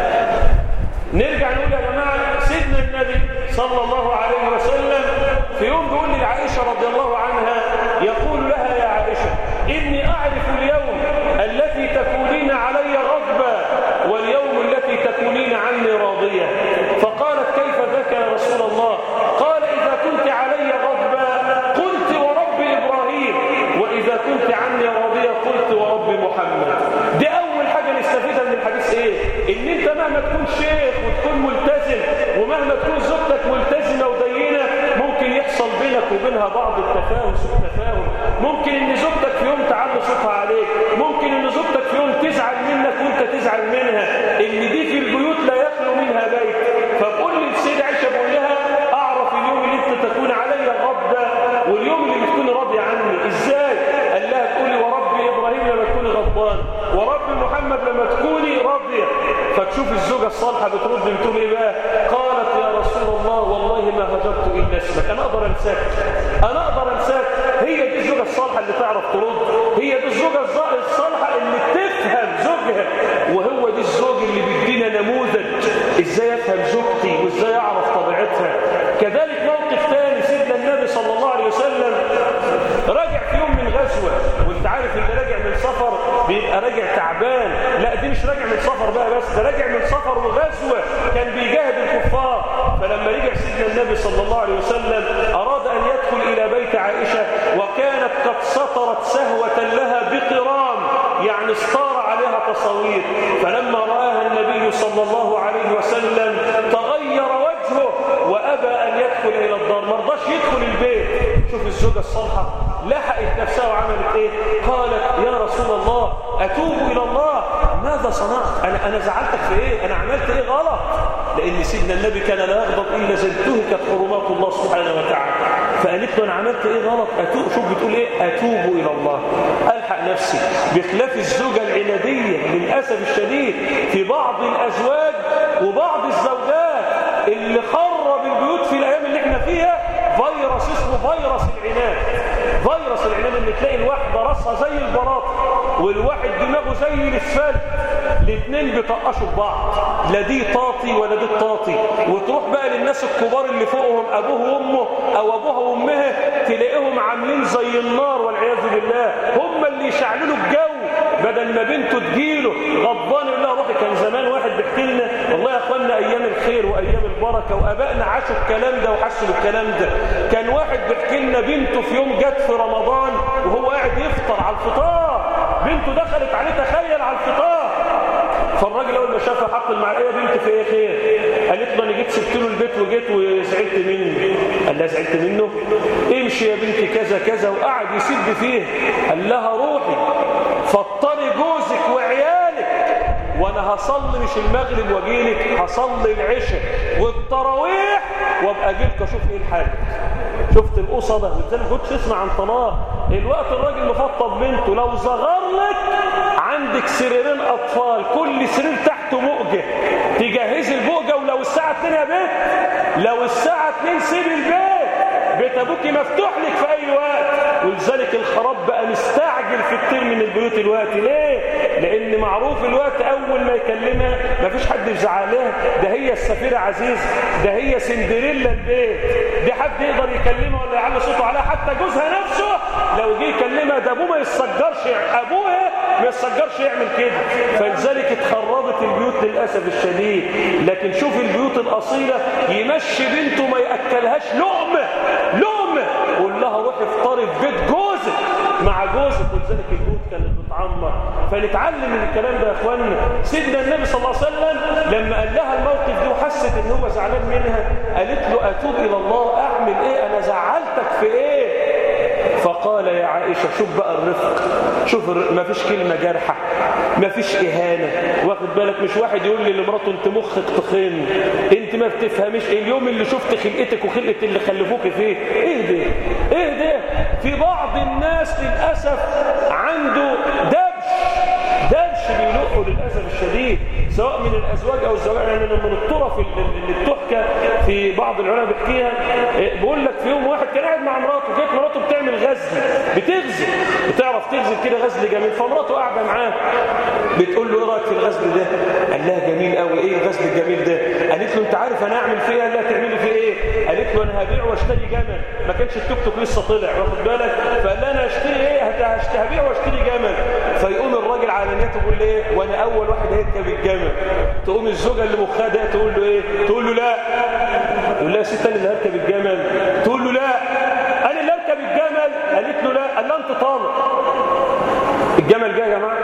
نرجع نقول يا جماعه سيدنا النبي صلى الله عليه وسلم في يوم بيقول لعائشه رضي الله عنها يقول لها يا عائشه اني اعرف اليوم التي تكونين علي غضبا واليوم التي تكونين عني راضيه فقالت كيف ذاك يا رسول الله قال اذا كنت علي غضبا قلت ورب ابراهيم واذا كنت عني راضيه قلت ورب محمد دي اول حاجه نستفيدها من الحديث ايه ان انت مهما تكون شيخ وتكون ملتزم ومهما تكون زوجتك ملتزمه ودينه ممكن يحصل بينك وبينها بعض التفاهم سوء تفاهم ممكن ان زوجتك في يوم تعلي صوتها عليك ممكن ان زوجتك في يوم تزعل منك وانت تزعل منها ان دي في البيوت لا يخلو منها بيت فبقول لي السيدة عائشة بقول لها اعرف اليوم اللي انت تكون علي غضبة واليوم اللي بتكون راضية عني ازاي قال لها تقولي ورب ابراهيم لما تكوني غضبان ورب محمد لما تكوني راضية فتشوف الزوجة الصالحة بترد بتقول ايه بقى قالت يا رسول الله والله ما هجرت الا اسمك انا اقدر انساك انا اقدر انساك هي دي الزوجة الصالحة اللي تعرف ترد هي دي الزوجة الصالحة اللي تفهم زوجها وهو دي الزوج اللي بيدينا نموذج ازاي افهم زوجتي وازاي اعرف طبيعتها كذلك موقف تاني سيدنا النبي صلى الله عليه وسلم راجع في يوم من غزوة وانت عارف اللي راجع من سفر بيبقى راجع تعبان لا دي مش راجع من سفر بقى بس ده راجع من سفر وغزوة كان بيجاهد الكفار فلما رجع سيدنا النبي صلى الله عليه وسلم أراد أن يدخل إلى بيت عائشة وكانت قد سطرت سهوة لها بقرام يعني استار عليها تصاوير فلما رآها النبي صلى الله عليه وسلم تغير وجهه وأبى أن يدخل إلى الدار ما رضاش يدخل البيت شوف الزوجة الصالحة لحقت نفسها وعملت إيه قالت يا رسول الله أتوب إلى الله ماذا صنعت أنا, أنا زعلتك في إيه أنا عملت إيه غلط لأن سيدنا النبي كان لا يغضب إلا إذا انتهكت حرمات الله سبحانه وتعالى فقالت له أنا عملت إيه غلط أتوب شوف بتقول إيه أتوب إلى الله ألحق نفسي بخلاف الزوجة العنادية للأسف الشديد في بعض الأزواج وبعض الزوجات اللي خرب البيوت في الأيام اللي احنا فيها فيروس اسمه فيروس العناد فيروس العناد ان تلاقي الواحدة راسها زي البلاط والواحد دماغه زي الاسفلت الاثنين بيطقشوا ببعض لا دي طاطي ولا دي طاطي وتروح بقى للناس الكبار اللي فوقهم ابوه وامه او ابوها وامها تلاقيهم عاملين زي النار والعياذ بالله هم اللي يشعللوا الجو بدل ما بنته تجيله غضبان يقول لها روحي كان زمان واحد بيحكي لنا والله يا اخوانا ايام الخير وايام البركه وابائنا عاشوا الكلام ده وحسوا بالكلام ده كان واحد بيحكي لنا بنته في يوم جت في رمضان وهو قاعد يفطر على الفطار بنته دخلت عليه تخيل على الفطار فالراجل اول ما شافها حط المعلقه بنت في ايه خير قالت له انا جيت سبت له البيت وجيت وزعلت منه قال لها زعلت منه امشي يا بنتي كذا كذا وقعد يسب فيه قال لها روحي فطري جوزك وعيالك وانا هصلي مش المغرب واجيلك هصلي العشاء والتراويح وابقى اجيلك اشوف ايه الحال شفت القصه ده ولذلك كنت تسمع عن طلاق الوقت الراجل مخطب بنته لو صغر لك عندك سريرين اطفال كل سرير تحته بؤجه تجهزي البؤجه ولو الساعه 2 يا بيت لو الساعه 2 سيب البيت بيت ابوكي مفتوح لك في اي وقت ولذلك الخراب بقى مستعجل في كتير من البيوت الوقت ليه لان معروف الوقت اول ما يكلمها مفيش حد يزعلها ده هي السفيره عزيز ده هي سندريلا البيت دي حد يقدر يكلمها ولا يعلي صوته عليها حتى جوزها نفسه لو جه يكلمها ده ابوه ما يتسجرش ابوها ما يتسجرش يعمل كده فلذلك اتخربت البيوت للاسف الشديد لكن شوف البيوت الاصيله يمشي بنته ما ياكلهاش لقمه لقمه قول لها روحي افطري في بيت جوزك مع جوزك ولذلك البيوت كانت بتعمر فنتعلم من الكلام ده يا اخوانا سيدنا النبي صلى الله عليه وسلم لما قال لها الموقف ده وحست ان هو زعلان منها قالت له اتوب الى الله اعمل ايه انا زعلتك في ايه فقال يا عائشة شوف بقى الرفق شوف ما فيش كلمة جارحة ما فيش إهانة واخد بالك مش واحد يقول لي لمراته انت مخك تخين انت ما بتفهمش اليوم اللي شفت خلقتك وخلقة اللي خلفوك فيه ايه ده ايه ده في بعض الناس للأسف عنده دبش دبش بيلقوا للأسف الشديد سواء من الأزواج أو الزواج يعني من الطرف اللي بتحكى في بعض العلماء بيحكيها بيقول لك في يوم واحد كان قاعد مع مراته كانت مراته بتعمل غزل بتغزل بتعرف تغزل كده غزل جميل فمراته قاعده معاه بتقول له ايه رايك في الغزل ده قال لها جميل قوي ايه الغزل الجميل ده قالت له انت عارف انا اعمل فيه قال لها تعملي فيه ايه قالت له انا هبيع واشتري جمل ما كانش التوك توك لسه طلع واخد بالك فقال لها انا هشتري ايه هبيع واشتري جمل فيقوم الراجل على نيته يقول له ايه وانا اول واحد هيركب الجمل تقوم الزوجه اللي مخها ده تقول له ايه تقول له لا يقول لها يا ست انا اللي هركب الجمل تقول له لا انا اللي اركب الجمل قالت له لا قال لها انت طالق الجمل جه يا جماعه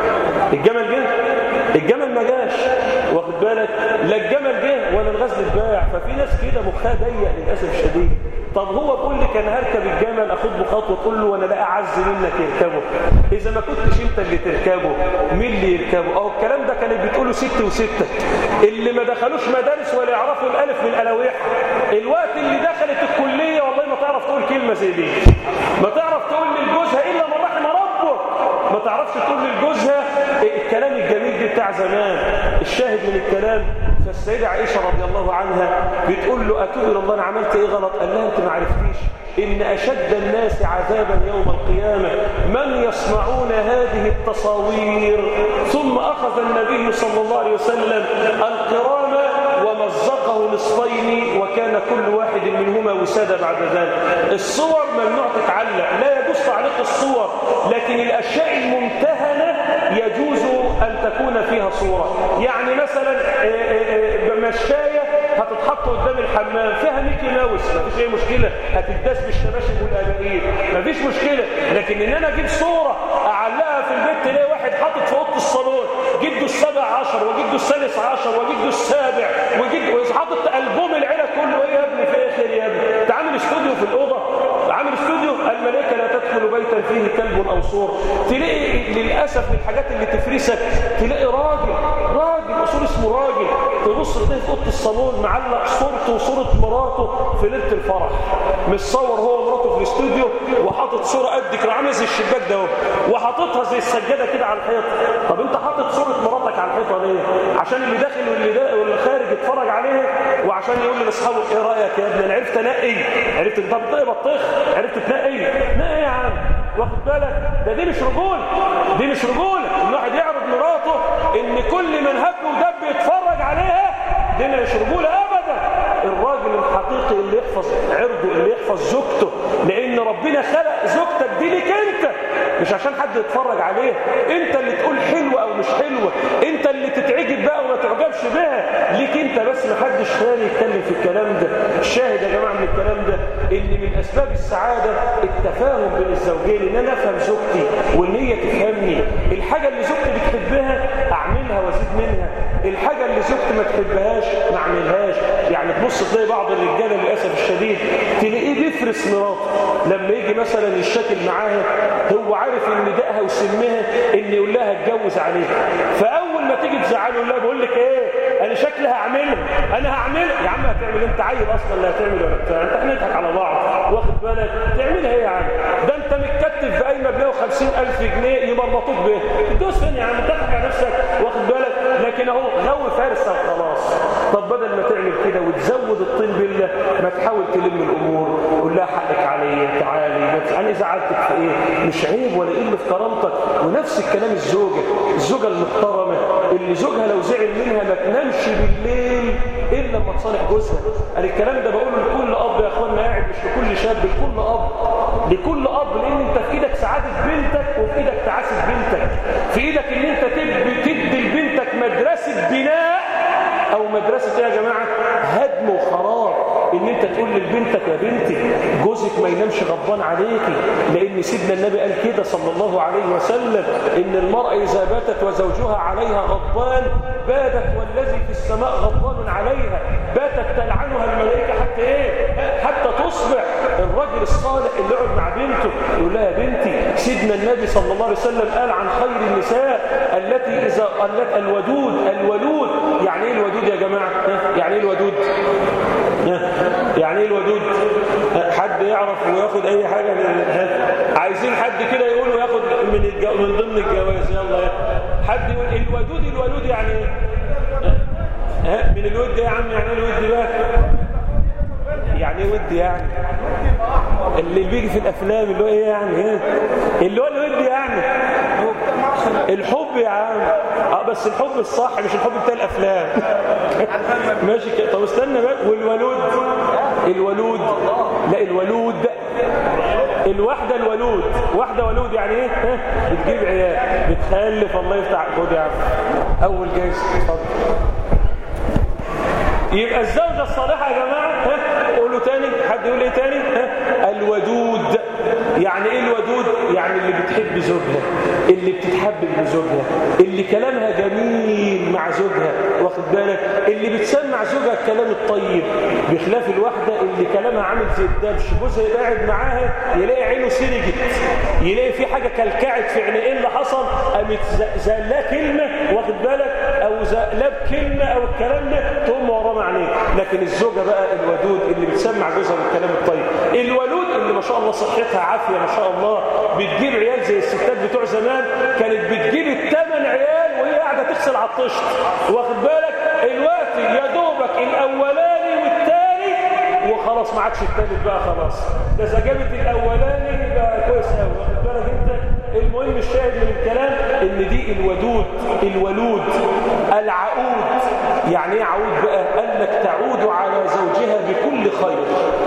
الجمل جه الجمل ما جاش واخد بالك لا الجمل جه ولا الغزل اتباع ففي ناس كده مخها ضيق للاسف الشديد طب هو بيقول لك انا هركب الجمل اخد له خطوه تقول له وانا لا اعز منك يركبه اذا ما كنتش انت اللي تركبه مين اللي يركبه اهو الكلام ده كانت بتقوله ست وسته اللي ما دخلوش مدارس ولا يعرفوا الالف من الاويح الوقت اللي دخلت الكليه والله ما تعرف تقول كلمه زي دي ما تعرف تقول لجوزها الا من رحم ربك ما تعرفش تقول لجوزها الكلام الجميل ده بتاع زمان الشاهد من الكلام فالسيدة عائشة رضي الله عنها بتقول له أتوب إلى الله أنا عملت إيه غلط قال لها أنت ما عرفتيش إن أشد الناس عذابا يوم القيامة من يصنعون هذه التصاوير ثم أخذ النبي صلى الله عليه وسلم القرامة ومزقه نصفين وكان كل واحد منهما وسادة بعد ذلك الصور ممنوع تتعلق لا يجوز تعليق الصور لكن الأشياء الممتهنة يجوز أن تكون فيها صورة يعني مثلا مشاية هتتحط قدام الحمام فيها ميكي ماوس مفيش اي مشكلة هتداس بالشباشب والاباريل مفيش مشكلة لكن ان انا اجيب صورة اعلقها في البيت تلاقي واحد حاطط في اوضه الصالون جده السابع عشر وجده السادس عشر وجده السابع وجده حاطط البوم العيله كله ايه يا ابني في ايه خير يا ابني انت عامل استوديو في الاوضه عامل استوديو الملائكه لا تدخل بيتا فيه كلب او صور تلاقي للاسف من الحاجات اللي تفرسك تلاقي راجل راجل اصول اسمه راجل تبص تلاقي في اوضه الصالون معلق صورته وصوره مراته في ليله الفرح متصور هو ومراته في الاستوديو وحاطط صوره قد كده عامل زي الشباك ده وحاططها زي السجاده كده على الحيط طب انت حاطط صوره مراتك على الحيطه ليه عشان اللي داخل واللي دا واللي خارج يتفرج عليها وعشان يقول لاصحابه ايه رايك يا ابني انا عرفت انقي عرفت طب طيب بطيخ عرفت تنقي نقي يا عم واخد بالك ده دي مش رجوله دي مش رجوله ان واحد يعرض مراته ان كل من هب ودب يتفرج عليها دي مش رجوله ابدا الراجل الحقيقي اللي يحفظ عرضه اللي يحفظ زوجته لان ربنا خلق زوجتك دي ليك انت مش عشان حد يتفرج عليها انت اللي تقول حلوه او مش حلوه انت اللي تتعجب بقى وما تعجبش بها ليك انت بس ما حدش ثاني يتكلم في الكلام ده الشاهد يا جماعه من الكلام ده ان من اسباب السعاده التفاهم بين الزوجين ان انا افهم زوجتي وان هي تفهمني الحاجه اللي زوجتي بتحبها اعملها وازيد منها الحاجه اللي زوجتي ما تحبهاش ما اعملهاش يعني تبص تلاقي بعض الرجاله للاسف الشديد تلاقيه بيفرس مراته لما يجي مثلا يشكل معاها هو عارف ان دقها وسمها ان يقول لها اتجوز عليها فاول ما تيجي تزعله يقول لها بقول لك ايه انا شكلي هعملها انا هعملها يا عم هتعمل انت عيل اصلا اللي هتعمل ولا بتاع انت هنضحك على بعض واخد بالك تعملها ايه يا عم ده انت متكتف بقايمه ب 150000 جنيه يمرمطوك بيها تدوس فين يا عم تضحك على نفسك واخد بالك لكن اهو غو فارسه وخلاص طب بدل ما تعمل كده وتزود الطين بالله ما تحاول تلم الامور قول لها حقك عليا تعالي انا زعلتك في ايه مش عيب ولا قله في كرامتك ونفس الكلام الزوجه الزوجه المحترمه اللي زوجها لو زعل منها ما تنامش بالليل الا لما تصالح جوزها انا الكلام ده بقوله لكل اب يا اخوانا قاعد مش لكل شاب لكل اب لكل اب لان انت في ايدك سعاده بنتك وفي ايدك تعاسه بنتك في ايدك ان انت تدي تدي لبنتك مدرسه بناء او مدرسه ايه يا جماعه هدم وخراب ان انت تقول لبنتك يا بنتي جوزك ما ينامش غضبان عليكي لان سيدنا النبي قال كده صلى الله عليه وسلم ان المرأة اذا باتت وزوجها عليها غضبان باتت والذي في السماء غضبان عليها باتت تلعنها الملائكة حتى ايه حتى تصبح الرجل الصالح اللي يقعد مع بنته يقول لها يا بنتي سيدنا النبي صلى الله عليه وسلم قال عن خير النساء التي اذا قالت الودود الولود يعني ايه الودود يا جماعه ها؟ يعني ايه الودود ها؟ يعني ايه الودود ها؟ حد يعرف وياخد اي حاجه من ها؟ عايزين حد كده يقول وياخد من الجو... من ضمن الجواز يلا يا حد يقول الودود الولود يعني ايه ها من الود يا عم يعني ايه الود بقى يعني ايه ود يعني اللي بيجي في الافلام اللي هو ايه يعني ايه اللي هو الود يعني الحب يا عم اه بس الحب الصح مش الحب بتاع الافلام ماشي كده طب استنى بقى والولود الولود لا الولود الواحدة الولود واحدة ولود يعني ايه ها؟ بتجيب عيال بتخلف الله يفتح خد يا عم اول جايزة اتفضل يبقى الزوجة الصالحة يا جماعة ها قولوا تاني حد يقول ايه تاني ها الودود يعني ايه الودود يعني اللي بتحب زوجها اللي بتتحبب بزوجها اللي كلامها جميل مع زوجها واخد بالك اللي بتسمع زوجها الكلام الطيب بخلاف الواحدة اللي كلامها عامل زي الدبش جوزها يبقى قاعد معاها يلاقي عينه سرجت يلاقي في حاجة كلكعت في عينيه ايه اللي حصل قامت زلاه كلمة واخد بالك او زلاه بكلمة او الكلام ده تقوم وراه معنيه لكن الزوجة بقى الودود اللي بتسمع جوزها بالكلام الطيب الولود اللي ما شاء الله صحتها عافية ما شاء الله بتجيب عيال زي الستات بتوع زمان كانت بتجيب الثمان عيال وهي قاعدة تغسل على الطشت واخد بالك الوقت يا دوبك الاولاني والثاني وخلاص ما عادش الثالث بقى خلاص ده اذا جابت الاولاني يبقى كويس قوي واخد بالك انت المهم الشاهد من الكلام ان دي الودود الولود العقود يعني ايه عقود بقى قال لك تعود على زوجها بكل خير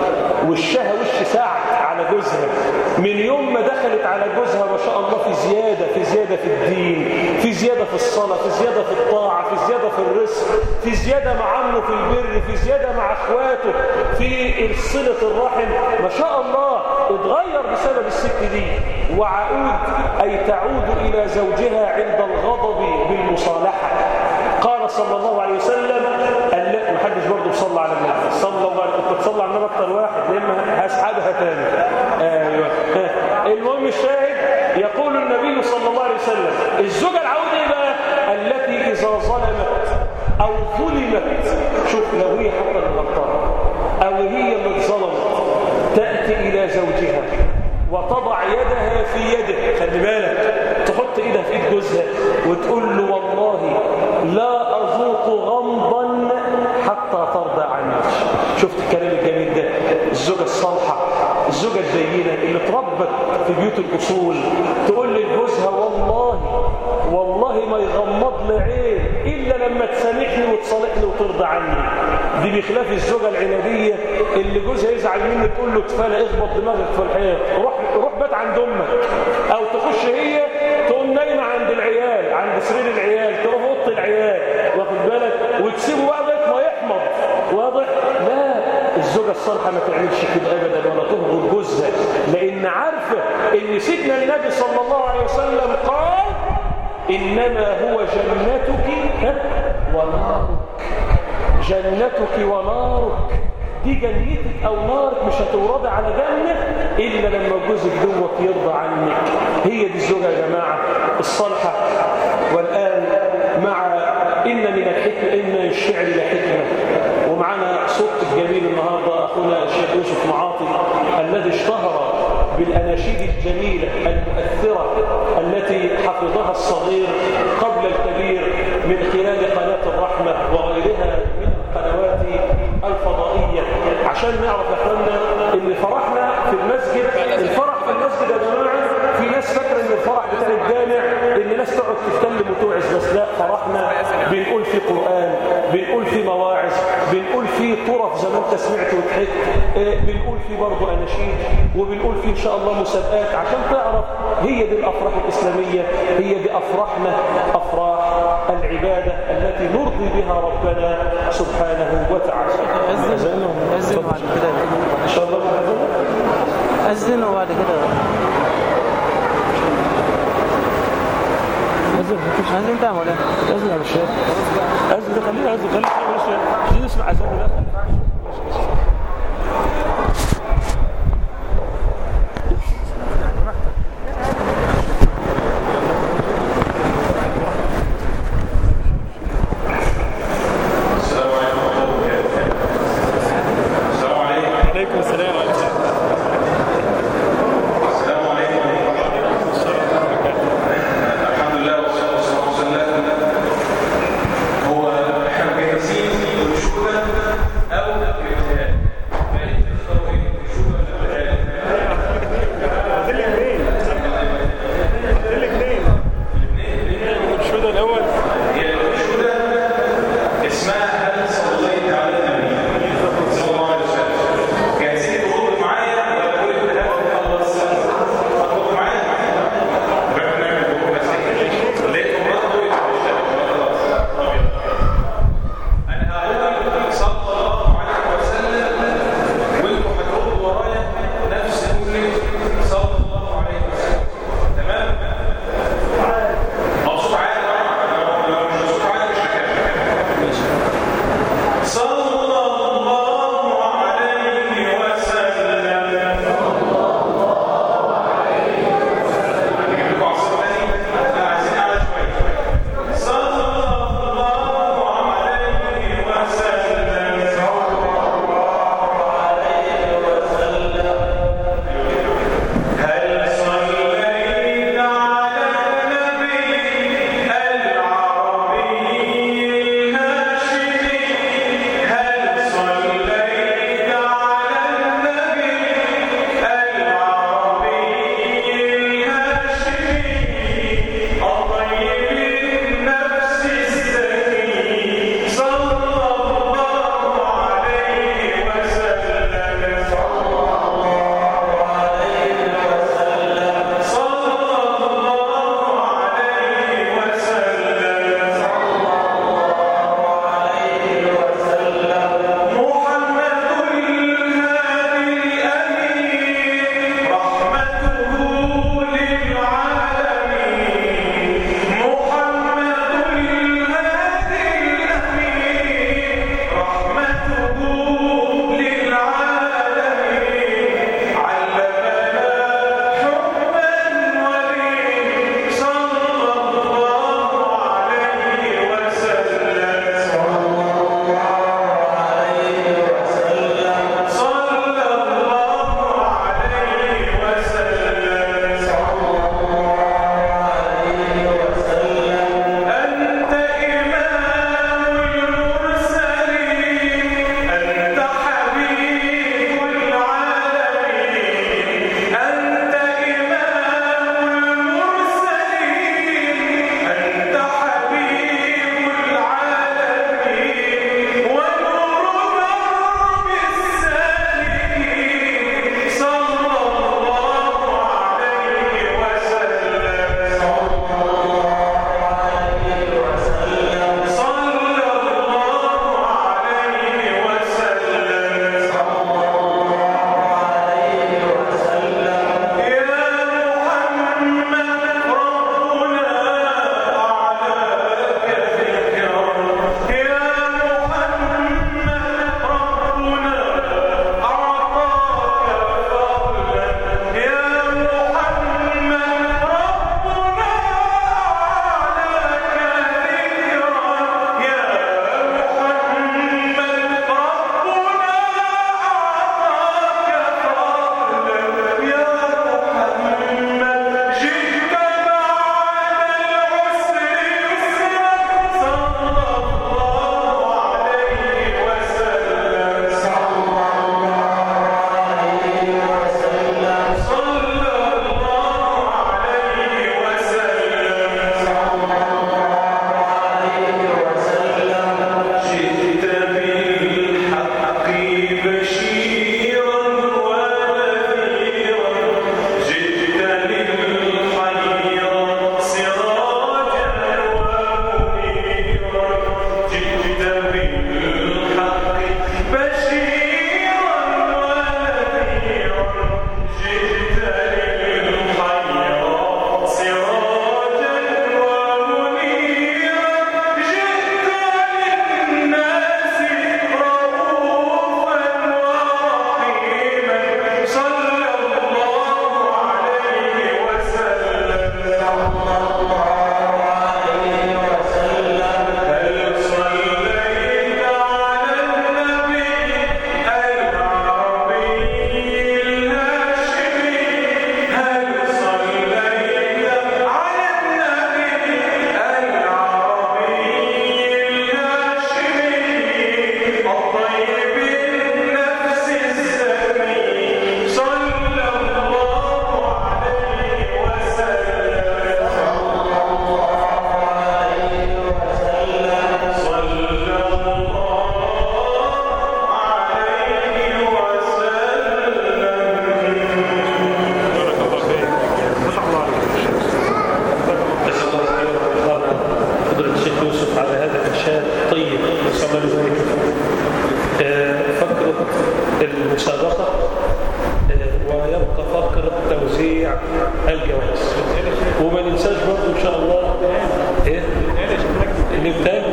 وشها وش سعد على جوزها من يوم ما دخلت على جوزها ما شاء الله في زيادة في زيادة في الدين في زيادة في الصلاة في زيادة في الطاعة في زيادة في الرزق في زيادة مع عمه في البر في زيادة مع اخواته في صلة الرحم ما شاء الله اتغير بسبب الست دي وعقود أي تعود إلى زوجها عند الغضب بالمصالحة قال صلى الله عليه وسلم ما حدش برضه بيصلى على النبي صلى الله عليه وسلم تصلى على النبي اكتر واحد لما هسحبها تاني ايوه المهم الشاهد يقول النبي صلى الله عليه وسلم الزوجه العوده ايه بقى التي اذا ظلمت او ظلمت شوف لو هي حتى الغلطانه او هي اللي اتظلمت تاتي الى زوجها وتضع يدها في يده خلي بالك تحط ايدها في ايد جوزها وتقول له والله لا اذوق غمضا حتى ترضى عني شفت الكلام الجميل ده الزوجه الصالحه الزوجه الدينه اللي اتربت في بيوت الاصول تقول لجوزها والله والله ما يغمض لي عين الا لما تسامحني وتصالحني وترضى عني دي بخلاف الزوجه العناديه اللي جوزها يزعل مني تقول له كفايه اخبط دماغك في الحيط روح روح بات عند امك او تخش هي تقوم نايمه عند العيال عند سرير العيال تروح اوضه العيال واخد بالك وتسيبه بقى لغايه ما يحمض واضح لا الزوجه الصالحه ما تعملش كده ابدا ولا تهجر جوزها لان عارفه ان سيدنا النبي صلى الله عليه وسلم قال انما هو جنتك ونارك جنتك ونارك دي جنتك او نارك مش هتورد على جنة الا لما جوزك دوت يرضى عنك هي دي الزوجة يا جماعة الصالحة والآن مع إن من الحكمة إن الشعر لحكمة ومعنا صوت الجميل النهاردة أخونا الشيخ يوسف معاطي الذي اشتهر بالأناشيد الجميلة المؤثرة التي حفظها الصغير قبل الكبير من خلال قناة الرحمة وغيرها من القنوات الفضائية عشان نعرف يا اخوانا ان فرحنا في المسجد الفرح في المسجد يا جماعة في ناس فاكرة ان الفرح بتاع الجامع ان ناس تقعد تتكلم وتوعظ بس لا فرحنا بنقول في قرآن بنقول في مواعظ بنقول فيه طرف زي ما انت سمعت وضحكت آه، بنقول فيه برضه اناشيد وبنقول فيه ان شاء الله مسابقات عشان تعرف هي دي الافراح الاسلاميه هي دي افراحنا افراح العباده التي نرضي بها ربنا سبحانه وتعالى أذن أذن بعد كده ان شاء الله بإذن الله. أذن وبعد كده أذن تعمل إيه؟ أذن يا باشا أذن ده خلينا أذن خلينا خلينا نسمع أذان ولا السلام عليكم ورحمة الله وبركاته. السلام عليكم. عليكم السلام ورحمة السلام عليكم ورحمة الله وبركاته. الحمد لله والصلاة والسلام على رسول الله. هو احنا مجهزين انشودة أو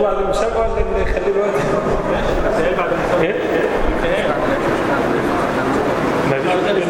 بعد المسابقة ولا اللي يخليه دلوقتي؟ ايه؟ ما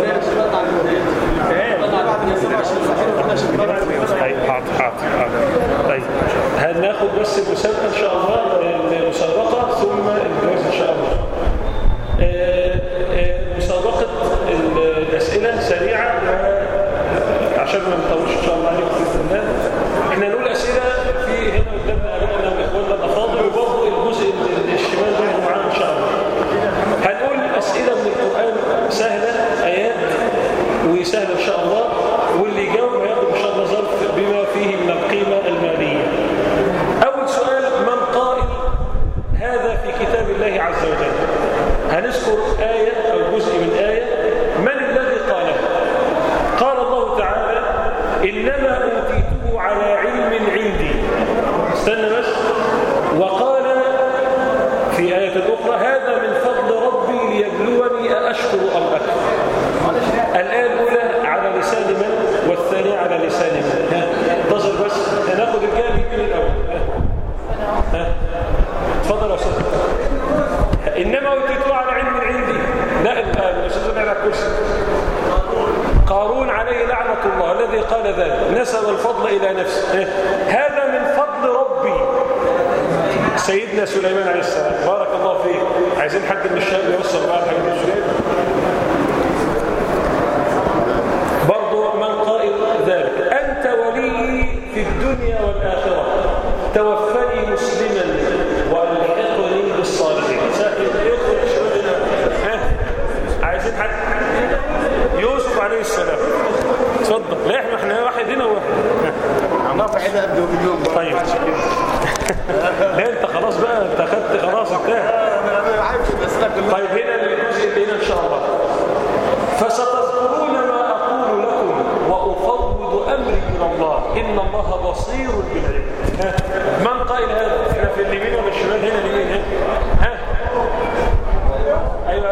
فيش طيب حاضر حاضر حاضر طيب هناخد بس المسابقة إن شاء الله المسابقة ثم الجواز إن شاء الله آه، آه، مسابقة ال- الأسئلة سريعة و- عشان ما نطولش إن شاء الله عليكم بإذن الله إحنا نقول أسئلة في هنا قدامنا أبنائنا وإخواننا الأفاضل وبرضه الجزء ال- الشمال ده معانا إن شاء الله هنقول أسئلة من القرآن سهلة آيات وسهلة إن شاء الله واللي يجاوب هياخد إن شاء الله ظرف بما فيه من القيمة المالية أول سؤال من قائل هذا في كتاب الله عز وجل هنذكر آية أو جزء من آية من الذي قاله قال الله تعالى إنما أوتيته على علم عندي استنى بس وقال في آية أخرى هذا من فضل ربي ليبلوني أأشكر أم أكفر الآية الأولى على لسان من والثانية على لسان من ها انتظر بس هناخد الجانب من الأول ها ها اتفضل يا أستاذ إنما أوتيته على علم عندي لا ال- الأستاذ على الكرسي قارون عليه لعنة الله الذي قال ذلك نسب الفضل إلى نفسه ها؟ هذا من فضل ربي سيدنا سليمان عليه السلام بارك الله فيه عايزين حد من الشباب يوصل بقى الحاجات دي برضو من قائل ذلك أنت ولي في الدنيا والآخرة توفني مسلما وألحقني بالصالحين سهل يدخل الشباب هنا. ها؟ عايزين حد يوسف عليه السلام اتفضل لا احنا احنا واحد هنا وواحد رفع ده قبل مليون طيب لا انت خلاص بقى انت اخدت خلاص انتهى انا عارف الاسئله كلها طيب هنا الجزء اللي هنا ان شاء الله فستذكرون ما اقول لكم وافوض امري الى الله ان الله بصير بالعباد ها؟ من قائل هذا احنا في اليمين ولا الشمال هنا اليمين ها ها ايوه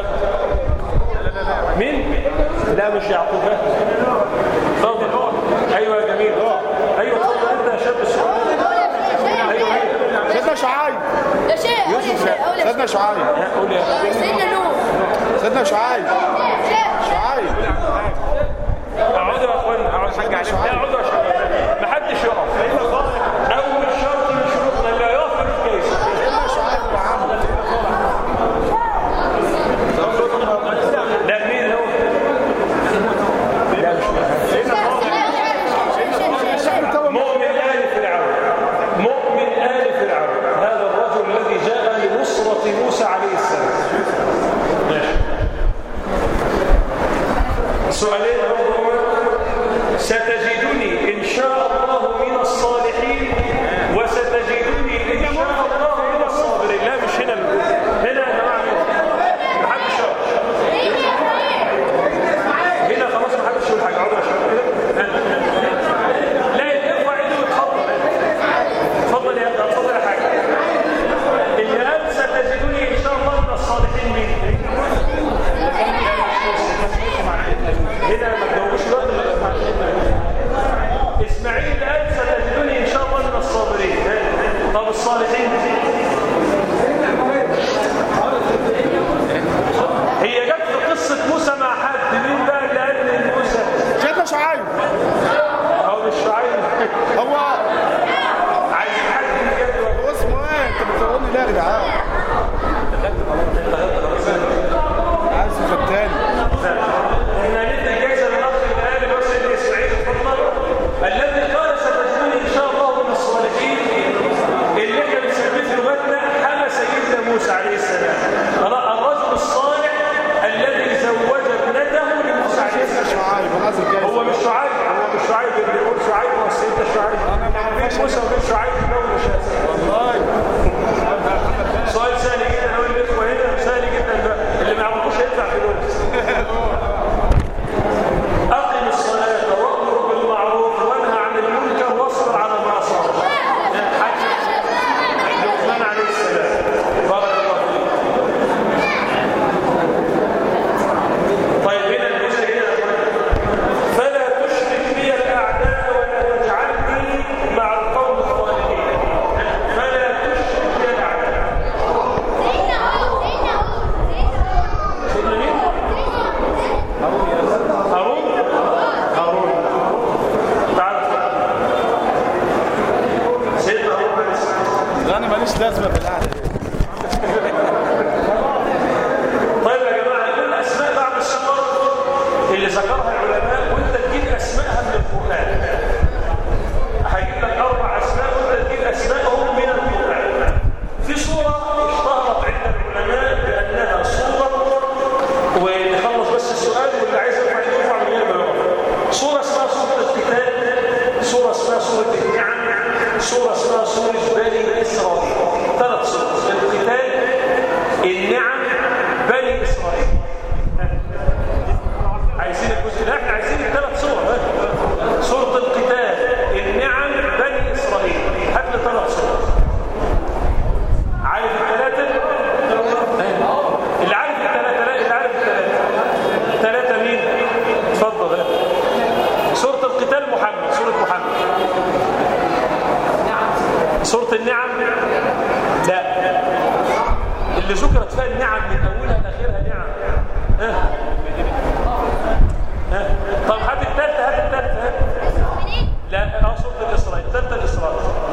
مين لا مش يعقوب ها اتفضل ايوه يا جميل ايوه اتفضل انت يا شاب الصغير ايوه ايوه سيدنا شعيب يا شيخ قول يا شيخ قول يا سيدنا شيخ شعيب ها، قول يا سيدنا نوح سيدنا شعيب شعيب اقعدوا يا اخوانا اقعدوا حاج عليكم لا اقعدوا يا شباب ما حدش يقف اول شرط من شروطنا اللي هيقف ملوش جايزه سيدنا شعيب وعمرو لا مين هو لا مش مؤمن آل فرعون مؤمن آل فرعون هذا الرجل الذي جاء لنصرة موسى عليه السلام ماشي سؤالين برضه ستجدني إن شاء الله من الصالحين وستجدني إن شاء الله من الصابرين لا مش هنا هنا يا جماعة محدش يقف هنا خلاص محدش يقول حاجة عضو يا شباب لا ارفع ايده واتفضل اتفضل يا ابني اتفضل يا حاجة اللي قال ستجدني إن شاء الله من الصالحين مين؟ هنا ما تجاوبوش الوقت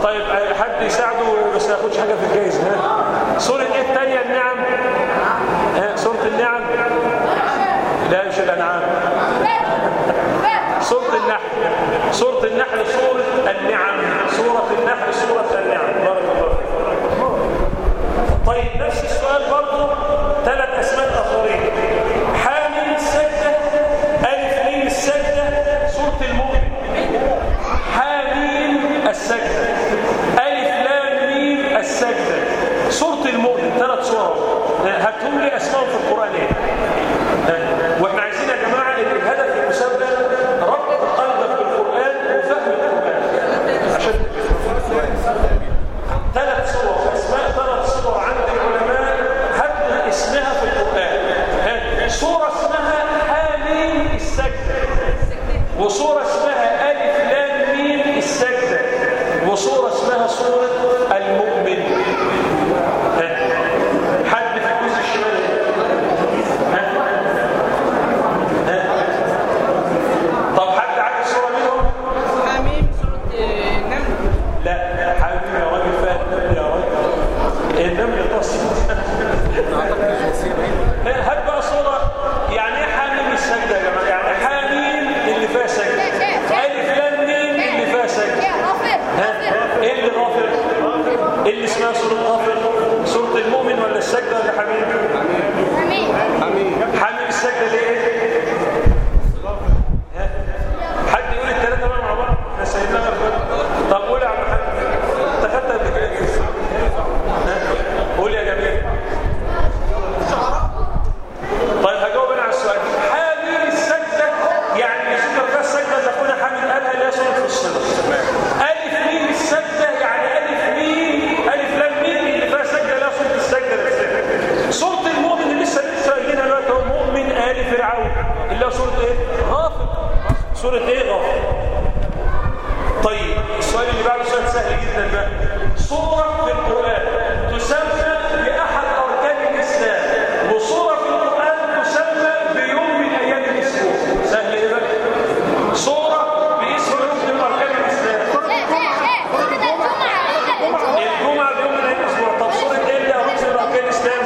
طيب آه، حد يساعده بس ما ياخدش حاجه في الجايزه ها سوره ايه الثانيه النعم ها سوره النعم لا مش الانعام سوره النحل سوره النحل سوره النعم سوره النحل سوره النعم بارك الله فيك طيب نفس السؤال برضه ثلاث اسماء اخرين حامل السجده الف ميم السجده سوره المؤمن حاميم السجده الف لام ميم السجده سوره المؤمن ثلاث صور هاتهم لي اسمائهم في القران ايه واحنا عايزين يا جماعه ان الهدف في المسابقه ربط قلبك بالقران وفهم القران عشان ثلاث صور اسماء ثلاث صور عند العلماء هات اسمها في القران ها، صوره اسمها حاميم السجده وصوره اسمها الف لام ميم السجده وصوره اسمها صوره المؤمن ها، حد في الجزء الشمالي ها؟ ها؟ طب حد عارف صوره منهم حميم سورة آه، النمل لا حبيبي يا راجل فاهم النمل يا راجل النمل تصل هات بقى صورة يعني ايه حاميم السجدة يا جماعة يعني حاميم اللي فيها سجدة ألف لام ميم اللي فيها سجدة ها ايه اللي غافر ايه اللي اسمها سورة غافر سورة المؤمن ولا السجدة ولا حميم حاميم السجدة دي ايه ها؟ حد يقول الثلاثة بقى مع بعض احنا سيدنا يا اخوان طب قول يا عم محمد انت خدت قبل كده ها؟ قول يا جميل طيب هجاوب انا على السؤال حامل السجدة يعني السجدة فيها السجدة اذا كنا حامل قالها اللي هي سورة في الصلة ألف ميم السجدة يعني ألف ميم ألف لام ميم اللي فيها سجدة لا سورة السجدة نفسها سورة المؤمن اللي لسه لسه قايلينها دلوقتي هو مؤمن آل فرعون اللي هو سورة ايه؟ غافر سورة ايه غافر طيب السؤال اللي بعده سؤال سهل جدا بقى سورة في القرآن تسمى بأحد أركان الإسلام وسورة في القرآن تسمى بيوم من أيام الأسبوع سهل إيه بقى؟ سورة باسم يوم من أركان الإسلام الجمعة بيوم من أيام الأسبوع طب سورة إيه اللي أركان من أركان الإسلام؟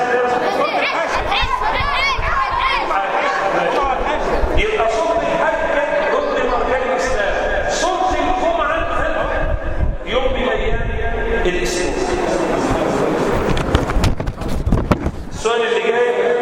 يبقى صوت الحج ركن من اركان الاسلام صوت الجمعه يوم من ايام الاسبوع السؤال اللي جاي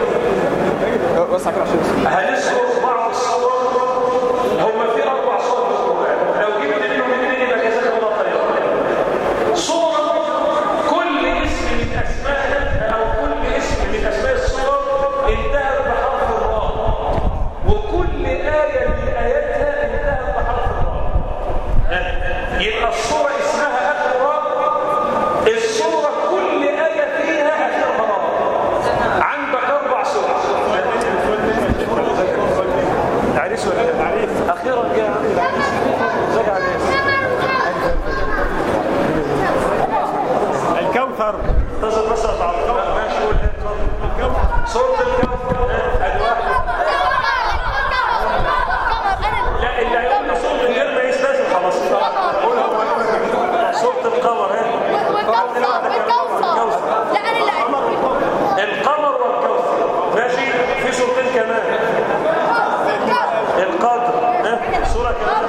هنذكر بعض الصور هم في اربع صور في القران لو جبت منهم اثنين يبقى جزاك الله خيرا صوره كل اسم من اسمائها او كل اسم من اسماء الصور انتهت بحرف الراء وكل آية من آياتها انتهت بحرف الراء ها؟ يبقى الصورة اسمها آخر راء الصورة كل آية فيها آخرها راء عندك أربع صور تعريس ولا لا؟ تعريف أخيرا جاء عندي العريس ازيك يا عريس الكوثر انتظر بس اتعرف ماشي قول اتفضل صورة الكوثر ادي واحد لا اللي هيقول لي صوت غير ما يستاذن خلاص قول هو صوت القمر ها القمر والكوثر ماشي في صورتين كمان القدر ها صورة كمان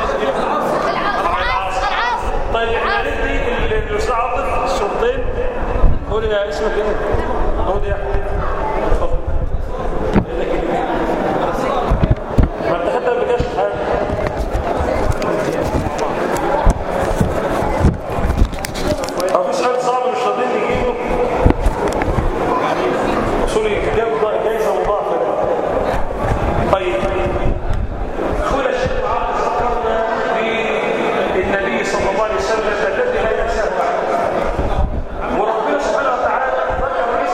طيب احنا ندي الاستاذ عاطف صورتين قول يا اسمك ايه؟ قول يا احمد اتفضل ما انت خدت قبل كده حاجه او في سؤال صعب مش راضيين نجيبه اصول جاب جايزه مضاعفه ده. طيب اخونا الشيخ عبد ذكرنا بالنبي صلى الله عليه وسلم الذي لا ينساه احد وربنا سبحانه وتعالى ذكر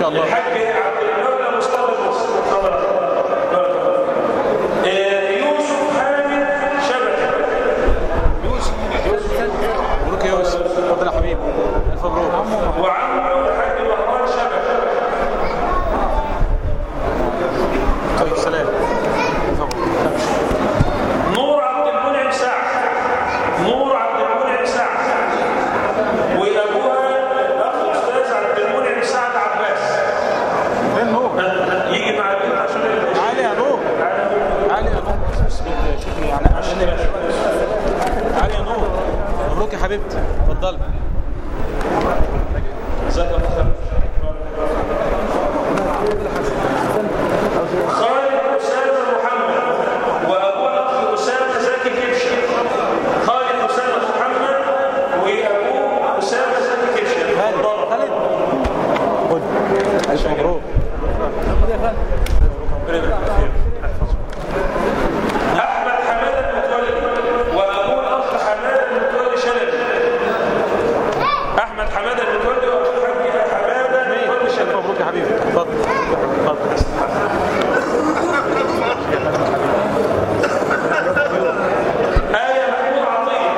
شاء الله الحاج عبد المولى مصطفى مصطفى آه، يوسف حامد شبكه مبروك يا يوسف اتفضل يا حبيبي الف مبروك وعمه الحاج مهران شبكه طيب سلام الف مبروك نور عبد المنعم سعد نور عبد المنعم سعد وابوها الاخ الاستاذ عبد المنعم سعد عباس فين نور يجي مع البنت عشان ال- عالي يا نور عالي يا نور شوفني يعني عشان عالي يا نور مبروك يا حبيبتي اتفضل ازيك يا مختار خالد أسامة محمد وأبوه الأخ أسامة زكي كبشة خالد أسامة محمد وأبوه أسامة زكي كبشة خالد اتفضل. خالد خد الف مبروك أحمد حمادة المتولي وأبوه الأخ حمادة المتولي شلبي أحمد حمادة المتولي وأبوه الحاج حمادة المتولي الف شلبي مبروك يا حبيبي اتفضل اتفضل آية محمود عطية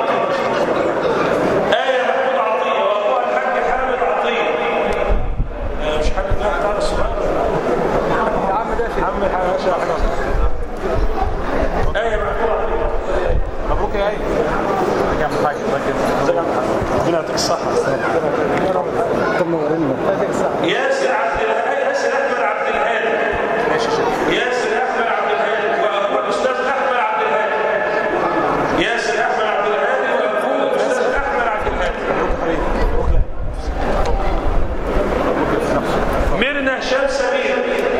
آية محمود عطية وأبوها الحاج حامد عطية آه، مش حامد لا بتاع السؤال آية محمود عطية مبروك يا ايه يا عم الحاج ربنا يعطيك الصحه ياسر عبد الهادي ياسر أحمد عبد الهادي ماشي يا شيخ ياسر أحمد عبد الهادي وأبوه الأستاذ أحمد عبد الهادي ياسر أحمد عبد الهادي وأبوه الأستاذ أحمد عبد الهادي مبروك يا حبيبي ميرنا هشام سمير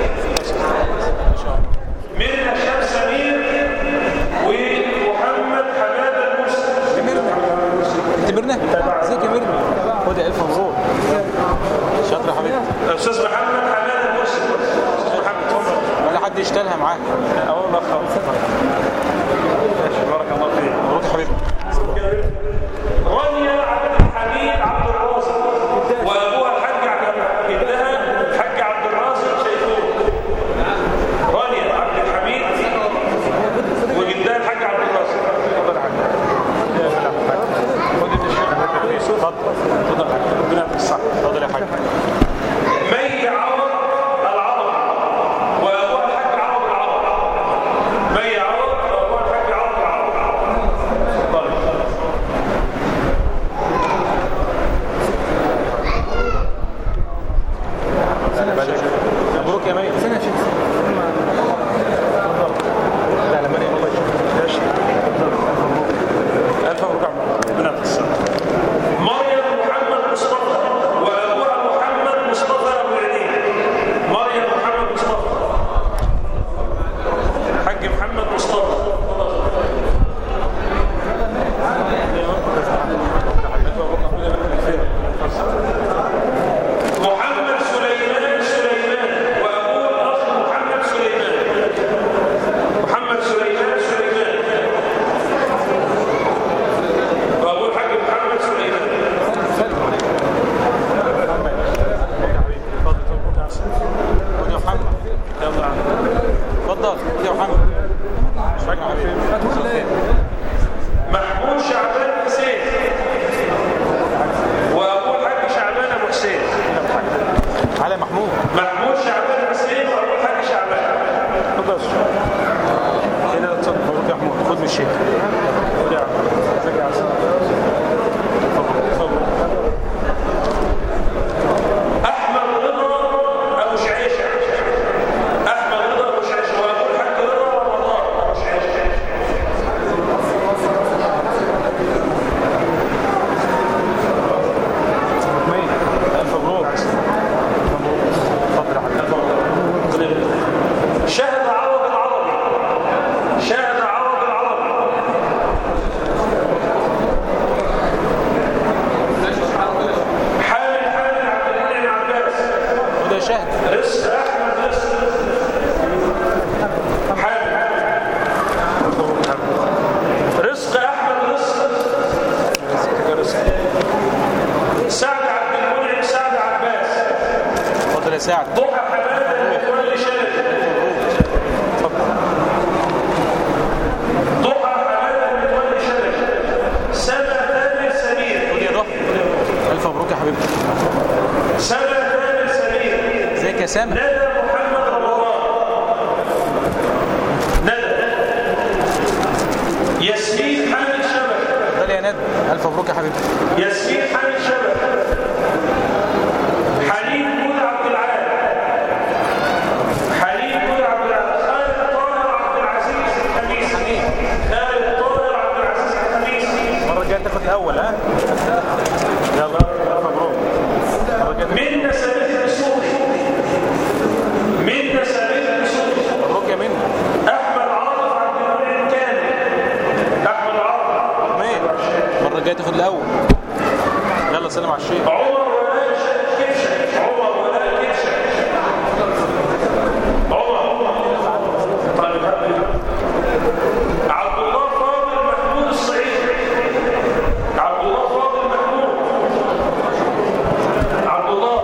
ميرنا هشام سمير ومحمد حماده المرسي ميرنا انت ميرنا ازيك يا ميرنا خد يا الف مبروك شاطر يا حبيبي الاستاذ محمد حماده المرسي استاذ محمد اتفضل ولا حد يشتغلها معاك اول ما خلاص بارك الله فيك مبروك يا حبيبي رانيا عبد الحميد عبد الرازق وابوها الحاج عبد ابنها الحاج عبد الرازق شيخون رانيا عبد الحميد وجدها الحاج عبد الرازق اتفضل يا حبيبي خد انت الشيخ اتفضل اتفضل يا حبيبي ربنا يعطيك الصحه اتفضل يا حبيبي مي عوض العرب وابوها الحاج عوض العرب مي عوض وابوها الحاج عوض العرب طيب. مبروك يا مي سنه يا شيخ لا لا ماني والله يا شيخ الف مبروك يا عم ربنا يعطيك الصحه مريم محمد مصطفى وابوها محمد مصطفى ابو العينين مريم محمد مصطفى الحاج محمد مصطفى محمد سليمان سليمان وابوه الاخ محمد سليمان محمد سليمان سليمان وابوه الحاج محمد سليمان خد يا محمد يلا اتفضل خد يا محمد شكرا حبيبي محمود شعبان حسين وابوه الحاج شعبان ابو حسين علي محمود محمود شعبان حسين وابوه الحاج شعبان اتفضل يا شيخ ايه ده اتفضل مبروك يا محمود خد من الشيخ خد يا عم ازيك يا عم اتفضل اتفضل احمد رضا ابو شعيشه احمد رضا ابو شعيشه وابوه الحاج رضا رمضان ابو شعيشه مي الف مبروك مبروك اتفضل يا حبيبي شهد عرب العربي شهد عرب العربي حامد حامد عبد المنعم عباس خد يا شهد رزق احمد رزق حامد رزق احمد رزق سعد عبد المنعم سعد عباس اتفضل يا سعد ضحى حماده متولي شلبي ضحى حماده متولي شلبي سما تامر سمير خد يا ضحى الف مبروك يا حبيبي سما تامر سمير ازيك يا سامح ندى محمد رمضان ندى ياسمين حامد شبك اتفضل يا ندى الف مبروك يا حبيبي ياسمين حامد شبك حليم كود عبد العال حليم كود عبد العال خالد طاهر عبد العزيز الخميسي خالد طاهر عبد العزيز الخميسي المره الجايه تاخد الاول ها يلا الف مبروك المره الجايه منة سمير الدسوقي منة سمير الدسوقي مبروك يا منى احمد عاطف عبد المنعم كامل احمد عاطف مين المره الجايه تاخد الاول يلا سلم على الشيخ عمر ولاء كبشه عمر ولاء كبشه عمر طيب هبل. عبد الله فاضل محمود الصعيدي عبد الله فاضل محمود عبد الله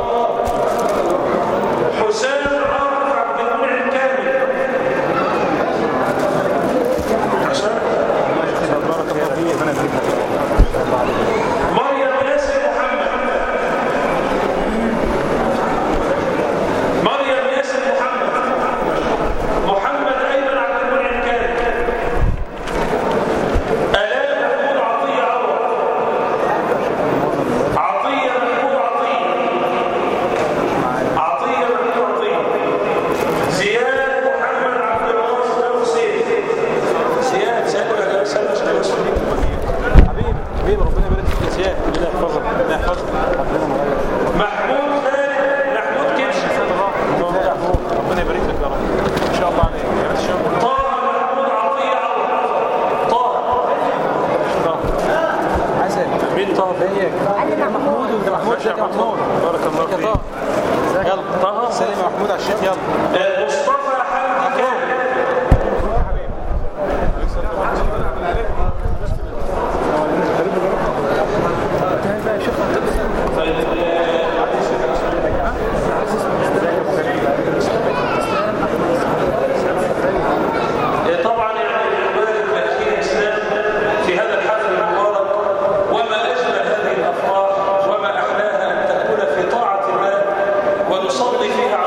حسام عاطف عبد المنعم كامل حسام بارك الله فيك ربنا يبارك لك مريم ياسر محمد مريم ياسر محمد محمد ايمن عبد المنعم كامل الاء محمود عطيه عوض عطيه محمود عطيه عطيه محمود عطيه زياد محمد عبد الواصل ابو سيف زياد سلمى سلمى سلمى حبيبي حبيبي ربنا يبارك فيك يا سياد ربنا يحفظك ربنا يحفظك محمود خالد محمود كبشه ربنا يبارك لك يا رب ان شاء الله عليك ان شاء الله طه محمود عطية عوض طه حسن مين طه ازيك محمود وانت محمود ازيك يا محمود بارك الله فيك يلا طه سلم يا محمود على الشيخ يلا آه، مصطفى حمدي كامل آه، طبعا يعني نبارك لاخينا الاسلام في هذا الحفل المبارك وما اجمل هذه الافراح وما احلاها ان تكون في طاعه الله ونصلي فيها